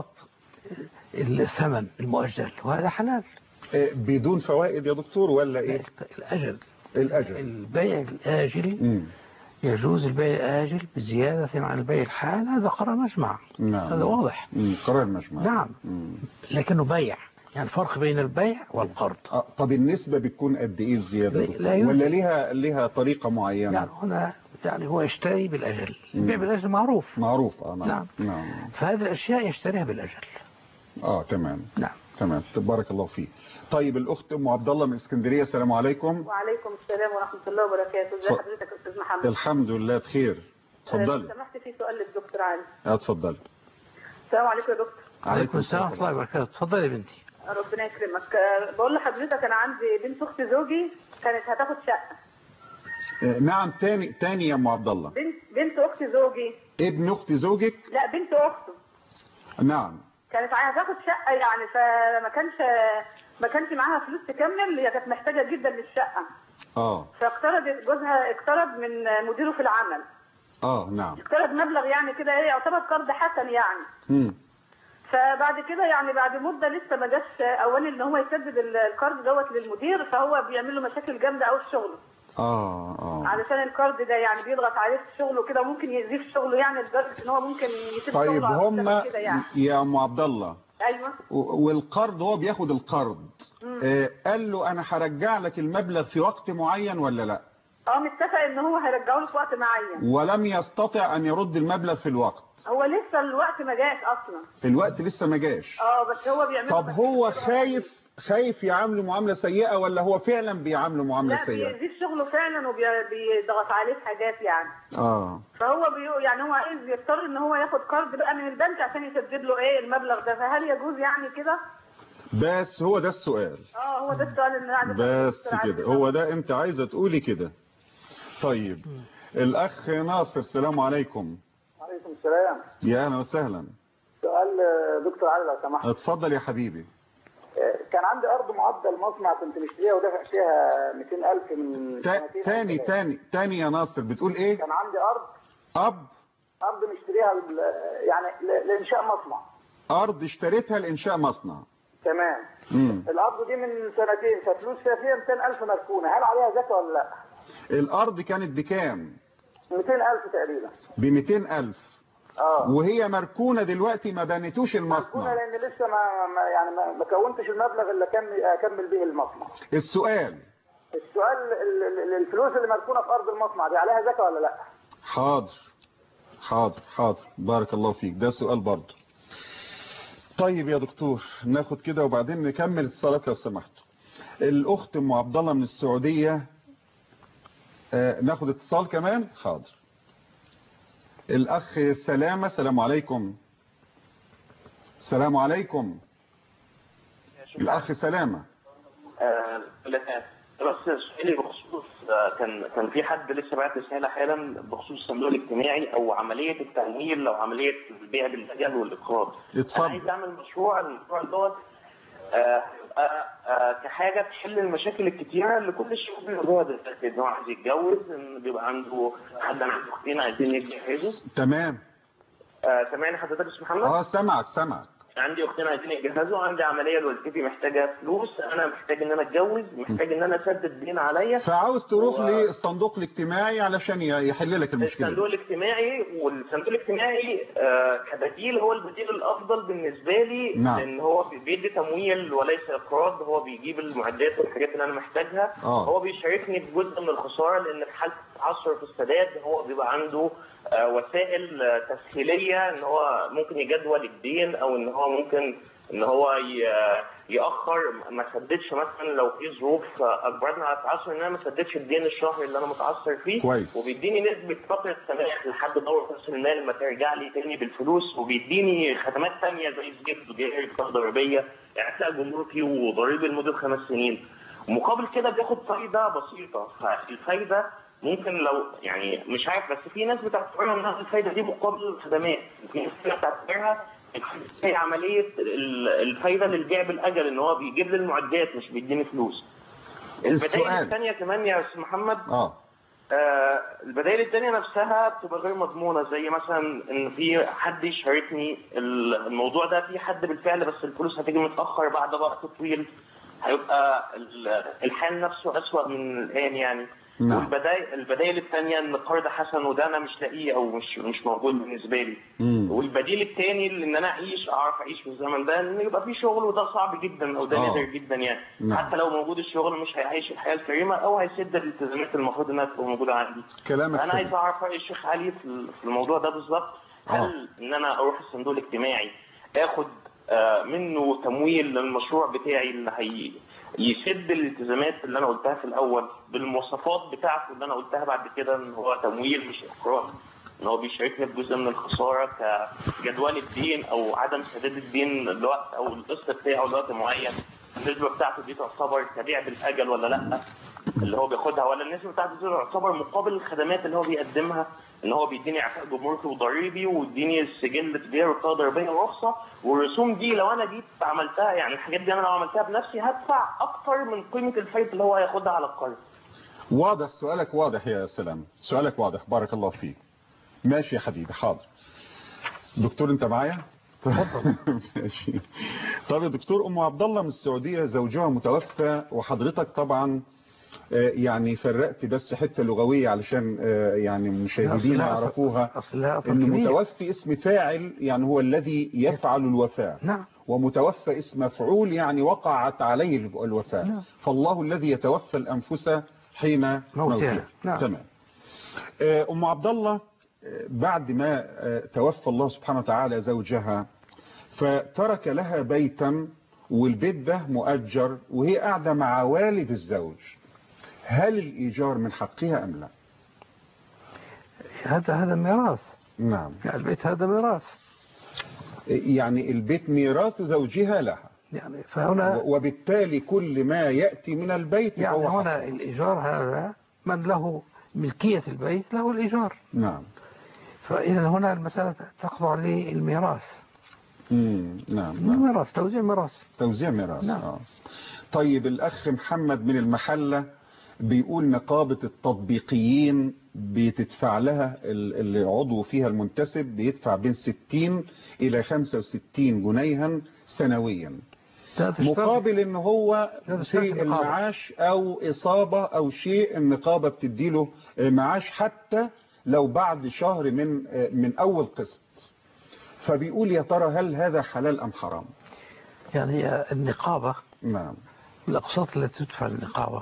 الثمن المؤجل وهذا حلال آه، بدون فوائد يا دكتور ولا إيه الأجل الأجل البيع الآجل مم. يجوز البيع الآجل بزيادة عن البيع الحال هذا قرار مجمع نعم هذا واضح مم. قرار مجمع نعم مم. لكنه بيع يعني فرق بين البيع والقرض آه، طب النسبة بتكون قد إيه الزيادة لا- دكتور؟ لا يمكن. ولا ليها ليها طريقة معينة يعني هنا يعني هو يشتري بالأجل البيع بالأجل معروف معروف آه نعم نعم. نعم فهذه الأشياء يشتريها بالأجل اه تمام نعم تمام بارك الله فيك طيب الاخت ام عبد الله من اسكندريه السلام عليكم وعليكم السلام ورحمة الله وبركاته ازي ف- حضرتك يا أستاذ محمد الحمد لله بخير آه، اتفضلي لو سمحت في سؤال للدكتور علي اه اتفضلي السلام عليكم يا دكتور عليكم السلام ورحمة الله وبركاته تفضلي يا بنتي ربنا يكرمك آه، بقول لحضرتك أنا عندي بنت أخت زوجي كانت هتاخد شقة آه نعم تاني تاني يا ام عبد الله بنت بنت أخت زوجي ابن اخت زوجك لا بنت أخته نعم كانت عايزة تاخد شقة يعني فما كانش ما كانش معاها فلوس تكمل هي كانت محتاجة جدا للشقة اه فاقترضت جوزها اقترض من مديره في العمل اه نعم اقترض مبلغ يعني كده ايه يعتبر قرض حسن يعني مم. فبعد كده يعني بعد مده لسه ما جاش اولا ان هو يسدد ال- القرض دوت للمدير فهو بيعمل له مشاكل جامده قوي في شغله اه اه علشان القرض ده يعني بيضغط عليه في شغله كده وممكن يأذيه في شغله يعني لدرجه ان هو ممكن يسيب طيب شغله أو هم يشتغل كده يعني يا ام عبد الله ايوه و- والقرض هو بياخد القرض مم. آه قال له انا هرجع لك المبلغ في وقت معين ولا لا اه متفق ان هو هيرجعه له في وقت معين ولم يستطع ان يرد المبلغ في الوقت هو لسه الوقت ما جاش اصلا الوقت لسه ما جاش اه بس هو بيعمل طب هو خايف خايف يعامله معاملة سيئة ولا هو فعلا بيعامله معاملة لا سيئة بيأذيه في شغله فعلا وبيضغط عليه في حاجات يعني اه فهو بيو يعني هو عايز يضطر ان هو ياخد قرض بقى من البنك عشان يسدد له ايه المبلغ ده فهل يجوز يعني كده؟ بس هو ده السؤال اه هو ده السؤال اللي انا عايزه بس كده هو ده انت عايزة تقولي كده طيب الاخ ناصر السلام عليكم عليكم السلام يا اهلا وسهلا سؤال آه، دكتور علي لو سمحت اتفضل يا حبيبي آه، كان عندي ارض معدل مصنع كنت مشتريها ودافع فيها 200000 من تا- سنتين أو تاني ثلاثة. تاني تاني يا ناصر بتقول ايه كان عندي ارض اب ارض مشتريها بال- يعني ل- لانشاء مصنع ارض اشتريتها لانشاء مصنع تمام مم. الارض دي من سنتين ففلوس فيها فيها 200000 مركونه هل عليها زكاه ولا لا الارض كانت بكام 200000 تقريبا ب 200000 اه وهي مركونه دلوقتي ما بنيتوش مركونه المصنع لان لسه ما, ما يعني ما, ما كونتش المبلغ اللي اكمل اكمل به المصنع السؤال السؤال ال- ال- ال- الفلوس اللي مركونه في ارض المصنع دي عليها زكاه ولا لا حاضر حاضر حاضر بارك الله فيك ده سؤال برضه طيب يا دكتور ناخد كده وبعدين نكمل اتصالات لو سمحتوا الاخت ام عبد الله من السعوديه آه ناخد اتصال كمان حاضر الاخ سلامه السلام عليكم السلام عليكم الاخ سلامه آه، لا، بس سؤالي بخصوص آه، كان كان في حد لسه بعت رساله حالا بخصوص الصندوق الاجتماعي او عمليه التمويل او عمليه البيع بالاجل والاقراض. اتفضل. انا عايز اعمل مشروع المشروع دوت آه، آه، آه، كحاجه تحل المشاكل الكتيره اللي كل الشباب بيواجهوها دلوقتي ان هو عايز يتجوز ان بيبقى عنده حد عنده اختين عايزين يتجوزوا. تمام آه، سامعني حضرتك يا استاذ محمد؟ اه سمعك سمعك عندي اختين عايزين يتجهزوا عندي عمليه لوالدتي محتاجه فلوس انا محتاج ان انا اتجوز محتاج ان انا اسدد دين عليا فعاوز تروح و- للصندوق الاجتماعي علشان يحل لك المشكله الصندوق الاجتماعي والصندوق الاجتماعي آه، كبديل هو البديل الافضل بالنسبه لي نعم. لان هو بيدي تمويل وليس اقراض هو بيجيب المعدات والحاجات اللي انا محتاجها آه. هو بيشاركني بجزء من الخساره لان في حاله تعثر في السداد هو بيبقى عنده آه، وسائل آه، تسهيليه ان هو ممكن يجدول الدين او ان هو ممكن ان هو ي- ياخر ما سددش مثلا لو في ظروف آه، اجبرتني على التعثر ان انا ما سددش الدين الشهري اللي انا متعثر فيه كويس. وبيديني نسبة فترة سماح لحد دورة رأس المال ما ترجع لي تاني بالفلوس وبيديني خدمات تانية زي الزيت تجاري بطاقة ضريبية اعتلاء جمركي وضريبة لمدة خمس سنين ومقابل كده بياخد فايدة بسيطة فالفايدة ممكن لو يعني مش عارف بس في ناس بتعتبرها انها الفايدة دي مقابل الخدمات وفي ناس بتعتبرها هي عملية ال- الفايدة للبيع بالأجل ان هو بيجيب لي المعدات مش بيديني فلوس البدائل السؤال. الثانية كمان يا أستاذ محمد اه آه، البدائل التانية نفسها بتبقى غير مضمونة زي مثلا ان في حد يشاركني ال- الموضوع ده في حد بالفعل بس الفلوس هتيجي متأخر بعد وقت طويل هيبقى ال- الحال نفسه أسوأ من الآن يعني نعم. والبدائل البدائل الثانية ان القرض حسن وده انا مش لاقيه او مش مش موجود بالنسبة لي مم. والبديل الثاني ان انا اعيش اعرف اعيش في الزمن ده ان يبقى في شغل وده صعب جدا او ده آه. نادر جدا يعني نعم. حتى لو موجود الشغل مش هيعيش الحياه الكريمه او هيسد الالتزامات المفروض انها تبقى موجوده عندي كلامك انا سليم. عايز اعرف راي الشيخ علي في ال- في الموضوع ده بالظبط هل ان انا اروح الصندوق الاجتماعي اخد آه، منه تمويل للمشروع بتاعي اللي هي يسد الالتزامات اللي انا قلتها في الاول بالمواصفات بتاعته اللي انا قلتها بعد كده ان هو تمويل مش اقراض ان هو بيشاركني بجزء من الخساره كجدول الدين او عدم سداد الدين لوقت او القسط بتاعه لوقت معين النسبه بتاعته دي تعتبر تبيع بالاجل ولا لا اللي هو بياخدها ولا النسبه بتاعته دي تعتبر مقابل الخدمات اللي هو بيقدمها ان هو بيديني اعفاء جمركي وضريبي ويديني السجل تجاري وبطاقه ضريبيه ورخصه والرسوم دي لو انا جيت عملتها يعني الحاجات دي انا لو عملتها بنفسي هدفع اكتر من قيمه الفايده اللي هو هياخدها على القرض واضح سؤالك واضح يا سلام سؤالك واضح بارك الله فيك ماشي يا حبيبي حاضر دكتور انت معايا ماشي طب يا دكتور ام عبد الله من السعوديه زوجها متوفى وحضرتك طبعا آه، يعني فرقت بس حته لغويه علشان آه، يعني مشاهدينا أصلها- يعرفوها أصلها أصل ان كبير. متوفي اسم فاعل يعني هو الذي يفعل الوفاه نعم ومتوفى اسم مفعول يعني وقعت عليه الوفاة نعم. فالله الذي يتوفى الأنفس حين موتها نعم. تمام آه، أم عبد الله آه، بعد ما آه، توفى الله سبحانه وتعالى زوجها فترك لها بيتا والبيت ده مؤجر وهي قاعدة مع والد الزوج هل الإيجار من حقها أم لا هذا هذا ميراث نعم يعني البيت هذا ميراث يعني البيت ميراث زوجها لها يعني فهنا وبالتالي كل ما يأتي من البيت يعني فهو هنا حقها. الإيجار هذا من له ملكية البيت له الإيجار نعم فإذا هنا المسألة تخضع للميراث مم. نعم نعم ميراث توزيع ميراث توزيع ميراث نعم. آه. طيب الأخ محمد من المحلة بيقول نقابة التطبيقيين بتدفع لها ال- العضو فيها المنتسب بيدفع بين 60 إلى 65 جنيها سنويا مقابل ان هو في المعاش او اصابة او شيء النقابة بتديله معاش حتى لو بعد شهر من من اول قسط فبيقول يا ترى هل هذا حلال ام حرام يعني هي النقابة نعم الأقساط التي تدفع للنقابة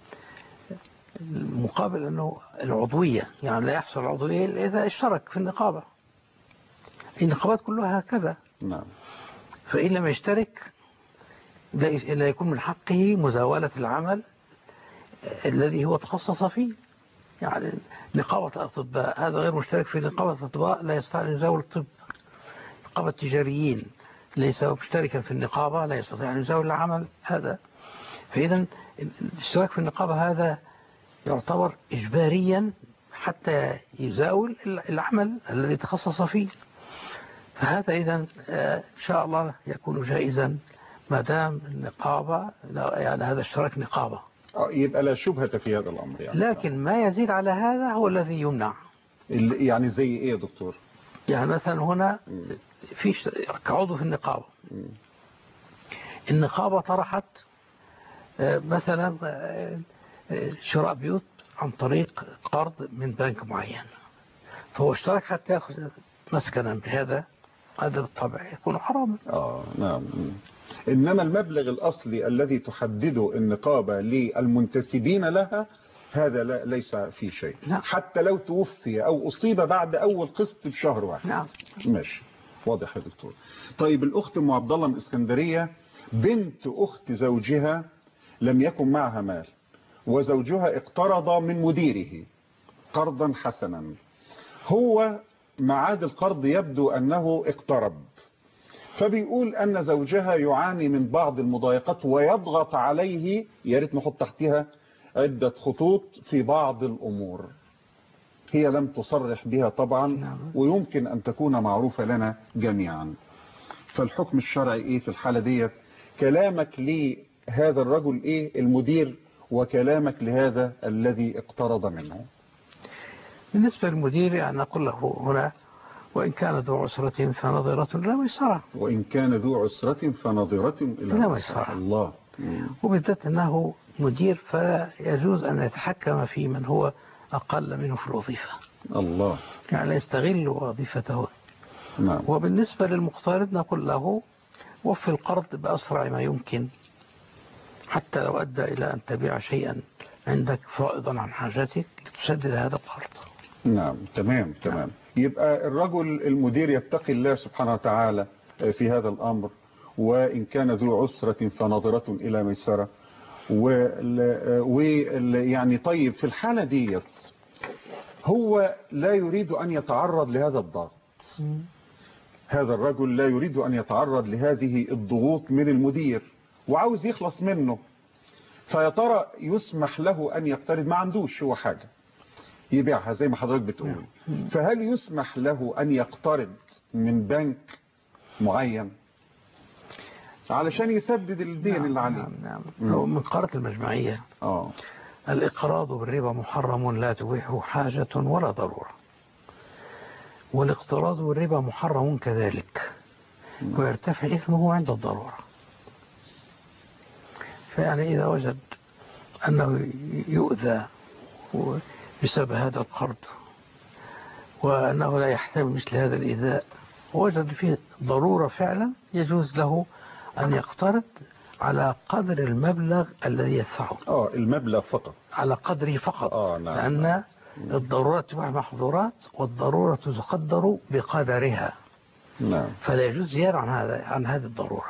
مقابل أنه العضوية يعني لا يحصل العضوية إلا إذا اشترك في النقابة النقابات كلها هكذا نعم فإن لم يشترك لا لا يكون من حقه مزاولة العمل الذي هو تخصص فيه يعني نقابة الأطباء هذا غير مشترك في نقابة الأطباء لا يستطيع أن يزاول الطب نقابة التجاريين ليس مشتركا في النقابة لا يستطيع أن يزاول العمل هذا فإذا الاشتراك في النقابة هذا يعتبر إجباريا حتى يزاول العمل الذي تخصص فيه فهذا إذا إن شاء الله يكون جائزا ما دام النقابة يعني هذا اشتراك نقابة يبقى لا شبهة في هذا الأمر يعني لكن ما يزيد على هذا هو الذي يمنع يعني زي إيه يا دكتور يعني مثلا هنا في كعضو في النقابة النقابة طرحت مثلا شراء بيوت عن طريق قرض من بنك معين فهو اشترك حتى يأخذ مسكنا بهذا هذا بالطبع يكون حراما آه نعم إنما المبلغ الأصلي الذي تحدده النقابة للمنتسبين لها هذا لا ليس فيه شيء نعم. حتى لو توفي أو أصيب بعد أول قسط بشهر واحد نعم. ماشي واضح يا دكتور طيب الأخت أم عبد الله من اسكندرية بنت أخت زوجها لم يكن معها مال وزوجها اقترض من مديره قرضا حسنا هو معاد القرض يبدو أنه اقترب فبيقول أن زوجها يعاني من بعض المضايقات ويضغط عليه يا ريت نحط تحتها عدة خطوط في بعض الأمور هي لم تصرح بها طبعا ويمكن أن تكون معروفة لنا جميعا فالحكم الشرعي إيه في الحالة دي كلامك لهذا الرجل إيه المدير وكلامك لهذا الذي اقترض منه بالنسبة للمدير يعني نقول له هنا وإن كان ذو عسرة فنظرة إلى ميسرة وإن كان ذو عسرة فنظرة إلى إلى ميسرة ميسرة. الله وبالذات أنه مدير فلا يجوز أن يتحكم في من هو أقل منه في الوظيفة الله يعني يستغل وظيفته نعم وبالنسبة للمقترض نقول له وفي القرض بأسرع ما يمكن حتى لو أدى إلى أن تبيع شيئا عندك فائضا عن حاجتك لتسدد هذا القرض نعم تمام تمام يبقى الرجل المدير يتقي الله سبحانه وتعالى في هذا الأمر وإن كان ذو عسرة فنظرة إلى ميسرة ويعني طيب في الحالة ديت هو لا يريد أن يتعرض لهذا الضغط هذا الرجل لا يريد أن يتعرض لهذه الضغوط من المدير وعاوز يخلص منه فيا ترى يسمح له أن يقترض ما عندوش هو حاجة يبيعها زي ما حضرتك بتقول فهل يسمح له أن يقترض من بنك معين علشان يسدد الدين نعم اللي عليه نعم نعم هو من قارة المجمعية آه. الإقراض بالربا محرم لا تبيحه حاجة ولا ضرورة والاقتراض بالربا محرم كذلك ويرتفع إثمه عند الضرورة فيعني إذا وجد أنه يؤذى بسبب هذا القرض وأنه لا يحتمل مثل هذا الإيذاء ووجد فيه ضرورة فعلا يجوز له أن يقترض على قدر المبلغ الذي يدفعه اه المبلغ فقط على قدره فقط آه نعم لأن الضرورات تباح المحظورات والضرورة تقدر بقدرها نعم فلا يجوز زيادة عن هذا عن هذه الضرورة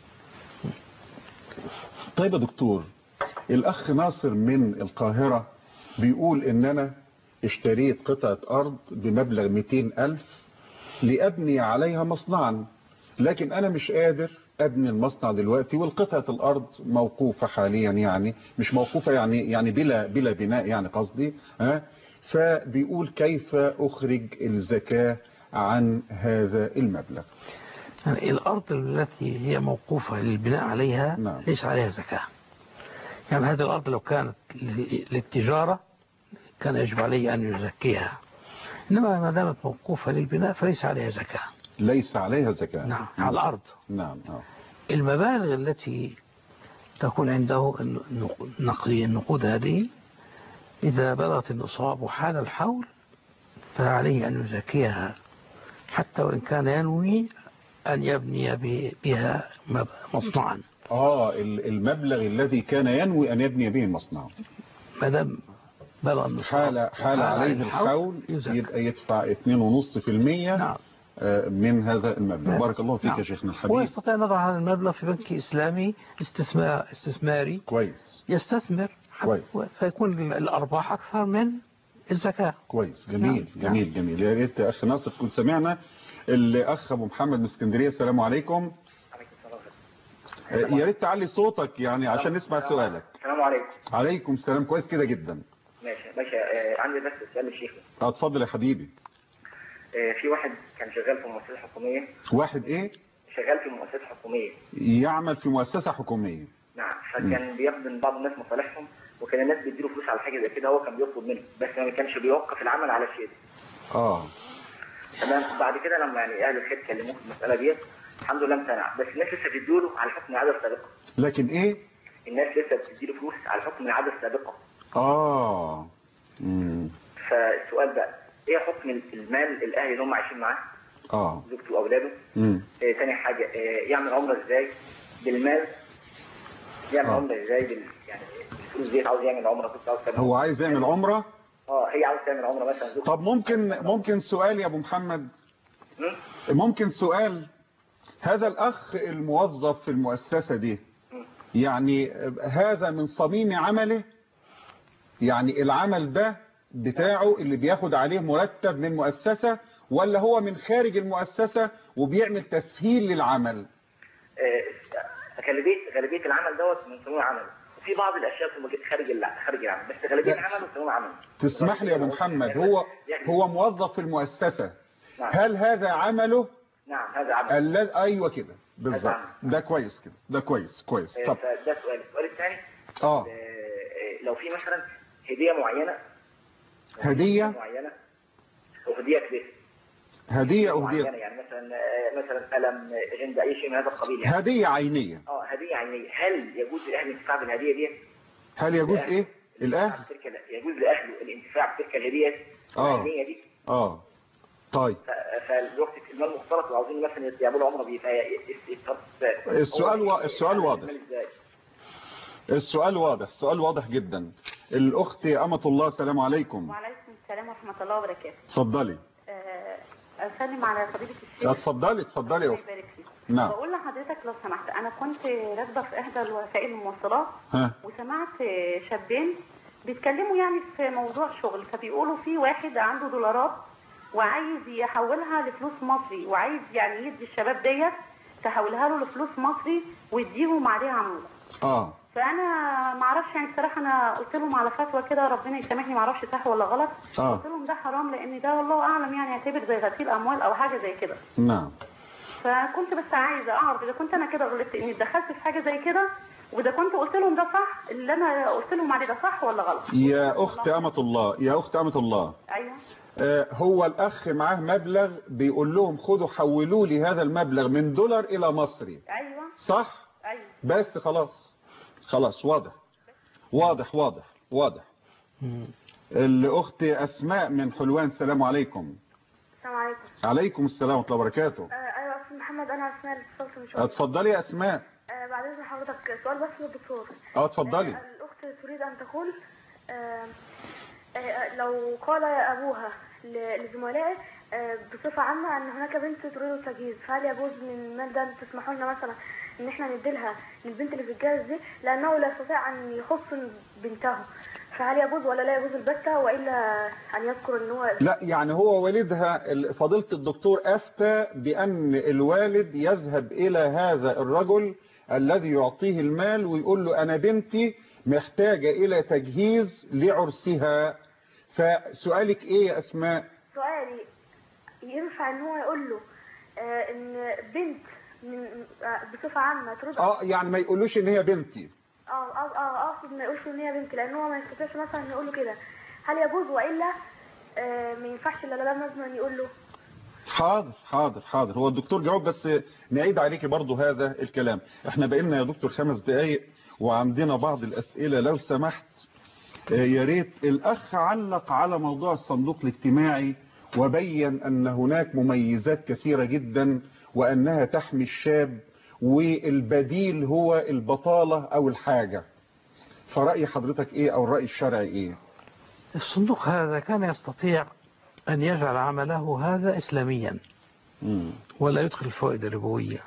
طيب يا دكتور الأخ ناصر من القاهرة بيقول إن أنا اشتريت قطعة أرض بمبلغ 200 ألف لأبني عليها مصنعا لكن أنا مش قادر أبني المصنع دلوقتي والقطعة الأرض موقوفة حاليا يعني مش موقوفة يعني يعني بلا بلا بناء يعني قصدي ها فبيقول كيف أخرج الزكاة عن هذا المبلغ يعني الأرض التي هي موقوفة للبناء عليها نعم. ليس عليها زكاة يعني هذه الأرض لو كانت ل- للتجارة كان يجب عليه أن يزكيها إنما ما دامت موقوفة للبناء فليس عليها زكاة ليس عليها زكاة نعم على الأرض نعم آه. المبالغ التي تكون عنده النق- النقد- النقود هذه إذا بلغت النصاب وحال الحول فعليه أن يزكيها حتى وإن كان ينوي أن يبني ب- بها مب- مصنعا اه ال- المبلغ الذي كان ينوي ان يبني به المصنع ما دام بلغ النصاب حال حال عليه الحول يبقى يدفع 2.5% نعم. آه، من هذا المبلغ نعم. بارك الله فيك نعم. يا شيخنا الحبيب ويستطيع أن يضع هذا المبلغ في بنك إسلامي استثمار استثماري كويس يستثمر كويس. فيكون الأرباح أكثر من الزكاة كويس جميل نعم. جميل جميل يا ريت يا اخ ناصر كنت سمعنا الاخ ابو محمد من اسكندريه السلام عليكم آه، يا ريت تعلي صوتك يعني عشان نسمع سؤالك السلام عليكم عليكم السلام كويس كده جدا ماشي باشا آه، عندي بس سؤال للشيخ آه، اتفضل يا حبيبي آه، في واحد كان شغال في مؤسسة حكومية واحد ايه شغال في مؤسسة حكومية يعمل في مؤسسه حكوميه نعم فكان بياخد من بعض الناس مصالحهم وكان الناس بيديله فلوس على حاجة زي كده هو كان بيطلب منه بس ما كانش بيوقف العمل على شيء اه تمام بعد كده لما يعني اهل الخير كلموه في المسألة ديت الحمد لله امتنع بس الناس لسه بتديله على حكم العادة السابقة لكن ايه الناس لسه بتديله فلوس على حكم العادة السابقة اه مم. فالسؤال بقى ايه حكم المال الاهلي اللي هم عايشين معاه اه زوجته واولاده مم. آه، تاني حاجة آه، يعمل عمرة ازاي بالمال يعمل آه. عمرة ازاي بال يعني الفلوس ديت عاوز يعمل عمرة كنت عاوز تعمل هو عايز يعمل عمره اه هي عاوز تعمل عمرة مثلا زوجته طب ممكن ممكن سؤال يا ابو محمد مم؟ ممكن سؤال هذا الاخ الموظف في المؤسسة دي يعني هذا من صميم عمله يعني العمل ده بتاعه اللي بياخد عليه مرتب من مؤسسة ولا هو من خارج المؤسسة وبيعمل تسهيل للعمل آه، غالبية غالبية العمل دوت من صميم عمل وفي بعض الاشياء في خارج الع- خارج العمل بس غالبية العمل من صميم عمل تسمح لي يا ابو محمد هو هو موظف في المؤسسة هل هذا عمله نعم هذا عمل الذي ايوه كده بالظبط ده كويس كده ده كويس كويس آه، طب فده سؤال السؤال الثاني اه آه، آه، لو في مثلا هدية معينة هدية معينة وهدية كبيرة هدية او معينة هدية يعني مثلا آه، مثلا قلم آه، اجنده اي شيء من هذا القبيل يعني هدية عينية اه هدية عينية هل يجوز للاهل الانتفاع بالهدية دي؟ هل يجوز ايه الاهل تلك يجوز لاهله الانتفاع بتلك الهدية اه العينية دي اه طيب ف- فالوقت المال مختلط وعاوزين مثلا يعملوا عمره بيه فهي- السؤال و... السؤال واضح المال ازاي؟ السؤال واضح السؤال واضح جدا الاخت امة الله السلام عليكم وعليكم السلام ورحمة الله وبركاته اتفضلي آه، أسلم على فضيلة الشيخ اتفضلي اتفضلي يا الله اخت يبارك فيك نعم بقول لحضرتك لو سمحت أنا كنت راكبة في إحدى وسائل المواصلات ها وسمعت شابين بيتكلموا يعني في موضوع شغل فبيقولوا في واحد عنده دولارات وعايز يحولها لفلوس مصري وعايز يعني يدي الشباب ديت تحولها له لفلوس مصري ويديهم عليها عمولة اه فانا ما اعرفش يعني الصراحه انا قلت لهم على فتوى كده ربنا يسامحني ما اعرفش صح ولا غلط آه. قلت لهم ده حرام لان ده والله اعلم يعني يعتبر زي غسيل اموال او حاجه زي كده نعم فكنت بس عايزه اعرف اذا كنت انا كده غلطت اني دخلت في حاجه زي كده واذا كنت قلت لهم ده صح اللي انا قلت لهم عليه ده صح ولا غلط يا اخت امة الله يا اخت امة الله ايوه آه، هو الاخ معاه مبلغ بيقول لهم خدوا حولوا لي هذا المبلغ من دولار الى مصري ايوه صح ايوه بس خلاص خلاص واضح واضح واضح واضح الاخت اسماء من حلوان السلام عليكم السلام عليكم عليكم السلام ورحمه الله وبركاته آه ايوه استاذ محمد انا اسماء اللي اتصلت من شويه اتفضلي يا اسماء آه بعد اذن حضرتك سؤال بس للدكتور اه اتفضلي آه الاخت تريد ان تقول آه آه لو قال ابوها ل- لزملائه آه بصفه عامه ان هناك بنت تريد التجهيز فهل يجوز من المال ده ان تسمحوا لنا مثلا ان احنا نديلها للبنت اللي بتتجهز دي لانه لا يستطيع ان يخص بنته فهل يجوز ولا لا يجوز البتة والا ان يذكر ان هو لا يعني هو والدها ال- فضيلة الدكتور أفتى بأن الوالد يذهب إلى هذا الرجل الذي يعطيه المال ويقول له أنا بنتي محتاجة إلى تجهيز لعرسها فسؤالك إيه يا أسماء سؤالي ينفع ان هو يقول له آه ان بنت من آه بصفه عامه ترد آه يعني ما يقولوش إن هي بنتي اه اه اه اقصد ما يقولش ان هي بنت لان هو ما يستطيعش مثلا يقول له كده هل يجوز والا آه ما ينفعش الا لما لازم يقول له حاضر حاضر حاضر هو الدكتور جاوب بس نعيد عليكي برضو هذا الكلام احنا بقينا يا دكتور خمس دقايق وعندنا بعض الأسئلة لو سمحت آه، يا ريت الأخ علق على موضوع الصندوق الاجتماعي وبين أن هناك مميزات كثيرة جدا وأنها تحمي الشاب والبديل هو البطالة أو الحاجة فرأي حضرتك إيه أو الرأي الشرعي إيه الصندوق هذا كان يستطيع أن يجعل عمله هذا إسلاميا مم. ولا يدخل الفوائد الربوية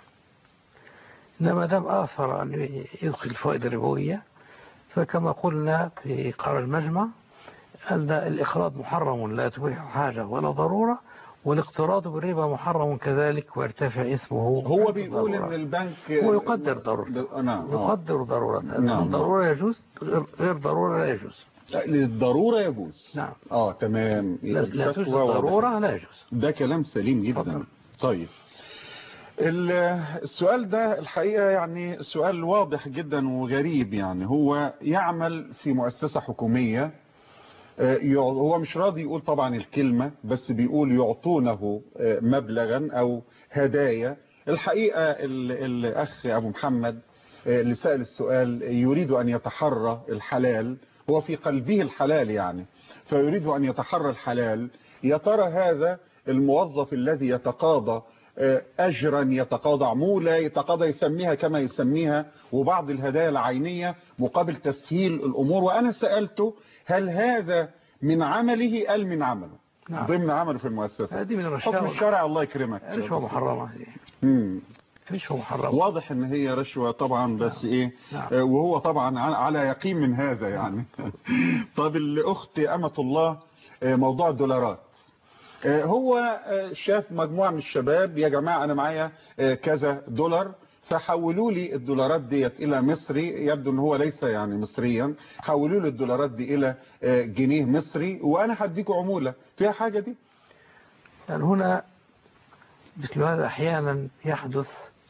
إنما دام آثر أن يدخل الفوائد الربوية فكما قلنا في قرار المجمع أن الإقراض محرم لا تبيح حاجة ولا ضرورة والاقتراض بالربا محرم كذلك ويرتفع اسمه هو بيقول ان البنك هو يقدر ضرورة نعم آه. يقدر ضرورة نعم. ضرورة يجوز غير ضرورة لا يجوز للضرورة يجوز نعم اه تمام لا, لا توجد الفتوى واضحة. ضرورة لا يجوز ده كلام سليم جدا طيب ال- السؤال ده الحقيقة يعني سؤال واضح جدا وغريب يعني هو يعمل في مؤسسة حكومية آه، يع- هو مش راضي يقول طبعا الكلمة بس بيقول يعطونه آه، مبلغا أو هدايا الحقيقة ال- الأخ أبو محمد آه، اللي سأل السؤال يريد أن يتحرى الحلال هو في قلبه الحلال يعني فيريد أن يتحرى الحلال يا ترى هذا الموظف الذي يتقاضى آه، أجرا يتقاضى عمولة يتقاضى يسميها كما يسميها وبعض الهدايا العينية مقابل تسهيل الأمور وأنا سألته هل هذا من عمله أم من عمله نعم. ضمن عمله في المؤسسة هذه من الرشاوى. حكم الشرع الله يكرمك رشوة محرمة هذه مم. رشوة محرمة واضح ان هي رشوة طبعا بس ايه نعم. آه، وهو طبعا ع- على يقين من هذا يعني طب الاخت امة الله آه، موضوع الدولارات آه، هو آه، شاف مجموعة من الشباب يا جماعة انا معايا آه، كذا دولار فحولوا لي الدولارات ديت الى مصري يبدو ان هو ليس يعني مصريا حولوا لي الدولارات دي الى آه، جنيه مصري وانا هديكوا عمولة فيها حاجة دي يعني هنا مثل هذا أحيانا يحدث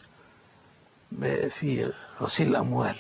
ب- في غسيل الأموال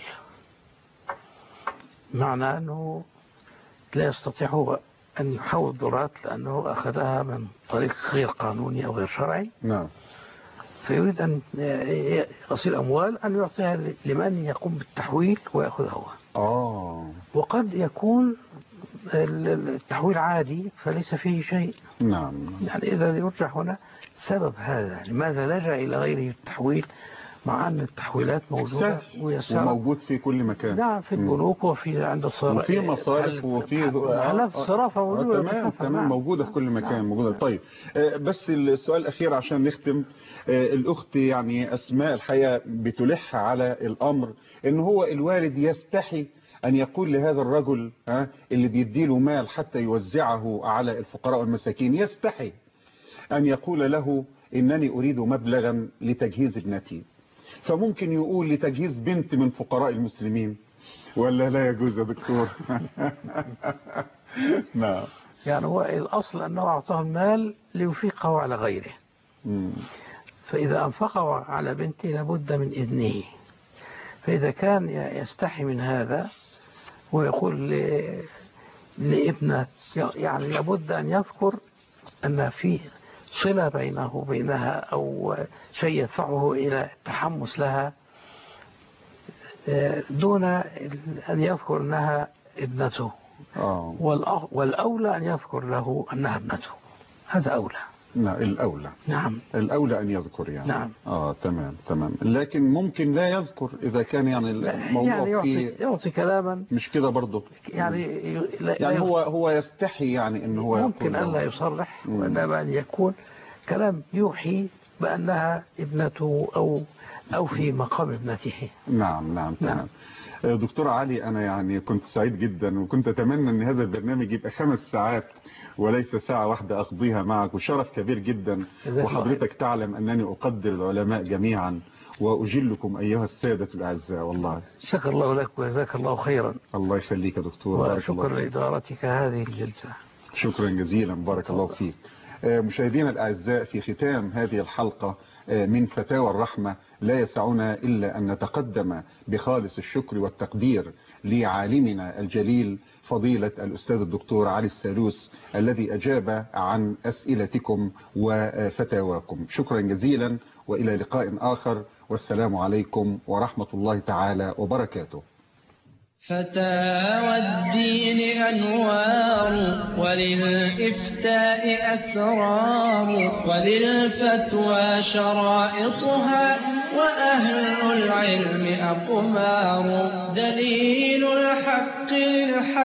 معنى أنه لا يستطيع هو أن يحول الدولارات لأنه أخذها من طريق غير قانوني أو غير شرعي نعم فيريد أن ي- غسيل الأموال أن يعطيها لمن يقوم بالتحويل ويأخذها هو اه وقد يكون ال- ال- التحويل عادي فليس فيه شيء نعم يعني إذا يرجع هنا سبب هذا لماذا لجأ إلى غيره التحويل مع أن التحويلات موجودة سهل ويسار وموجود في كل مكان نعم في مم. البنوك وفي عند الصرافة وفي مصارف وفي محلات آه، الصرافة آه، موجودة تمام بكثرة، تمام نعم. موجودة في كل مكان موجودة طيب آه، بس السؤال الأخير عشان نختم آه، الأخت يعني أسماء الحقيقة بتلح على الأمر إن هو الوالد يستحي أن يقول لهذا الرجل ها، اللي بيديله مال حتى يوزعه على الفقراء والمساكين يستحي أن يقول له إنني أريد مبلغا لتجهيز ابنتي فممكن يقول لتجهيز بنت من فقراء المسلمين ولا لا يجوز يا دكتور نعم يعني هو الأصل أنه أعطاه المال ليفيقه على غيره مم. فإذا أنفقه على بنته لابد من إذنه فإذا كان يستحي من هذا ويقول ل- لابنه يعني لابد أن يذكر أن في صلة بينه وبينها أو شيء يدفعه إلى التحمس لها آه، دون أن يذكر أنها ابنته آه. والأغ- والأولى أن يذكر له أنها ابنته هذا أولى نعم الأولى نعم الأولى أن يذكر يعني نعم. آه تمام تمام لكن ممكن لا يذكر إذا كان يعني الموضوع يعني يعطي, فيه يعطي كلاما مش كده برضه يعني ي- لا- لا يعني هو هو يستحي يعني ان هو ممكن يقول أن لا له. يصرح مم. وإنما أن يكون كلام يوحي بأنها ابنته أو أو في مقام ابنته نعم نعم تمام آه، دكتور علي أنا يعني كنت سعيد جدا وكنت أتمنى أن هذا البرنامج يبقى خمس ساعات وليس ساعة واحدة أقضيها معك وشرف كبير جدا جزاك الله وحضرتك تعلم أنني أقدر العلماء جميعا وأجلكم أيها السادة الأعزاء والله شكر الله لك وجزاك الله خيرا الله يخليك يا دكتور بارك الله وشكر فيك. لإدارتك هذه الجلسة شكرا جزيلا بارك الله فيك مشاهدينا الأعزاء في ختام هذه الحلقة من فتاوى الرحمة لا يسعنا إلا أن نتقدم بخالص الشكر والتقدير لعالمنا الجليل فضيلة الأستاذ الدكتور علي السالوس الذي أجاب عن أسئلتكم وفتاواكم شكرا جزيلا وإلى لقاء آخر والسلام عليكم ورحمة الله تعالى وبركاته فتاوى الدين أنوار وللإفتاء أسرار وللفتوى شرائطها وأهل العلم أقمار دليل الحق للحق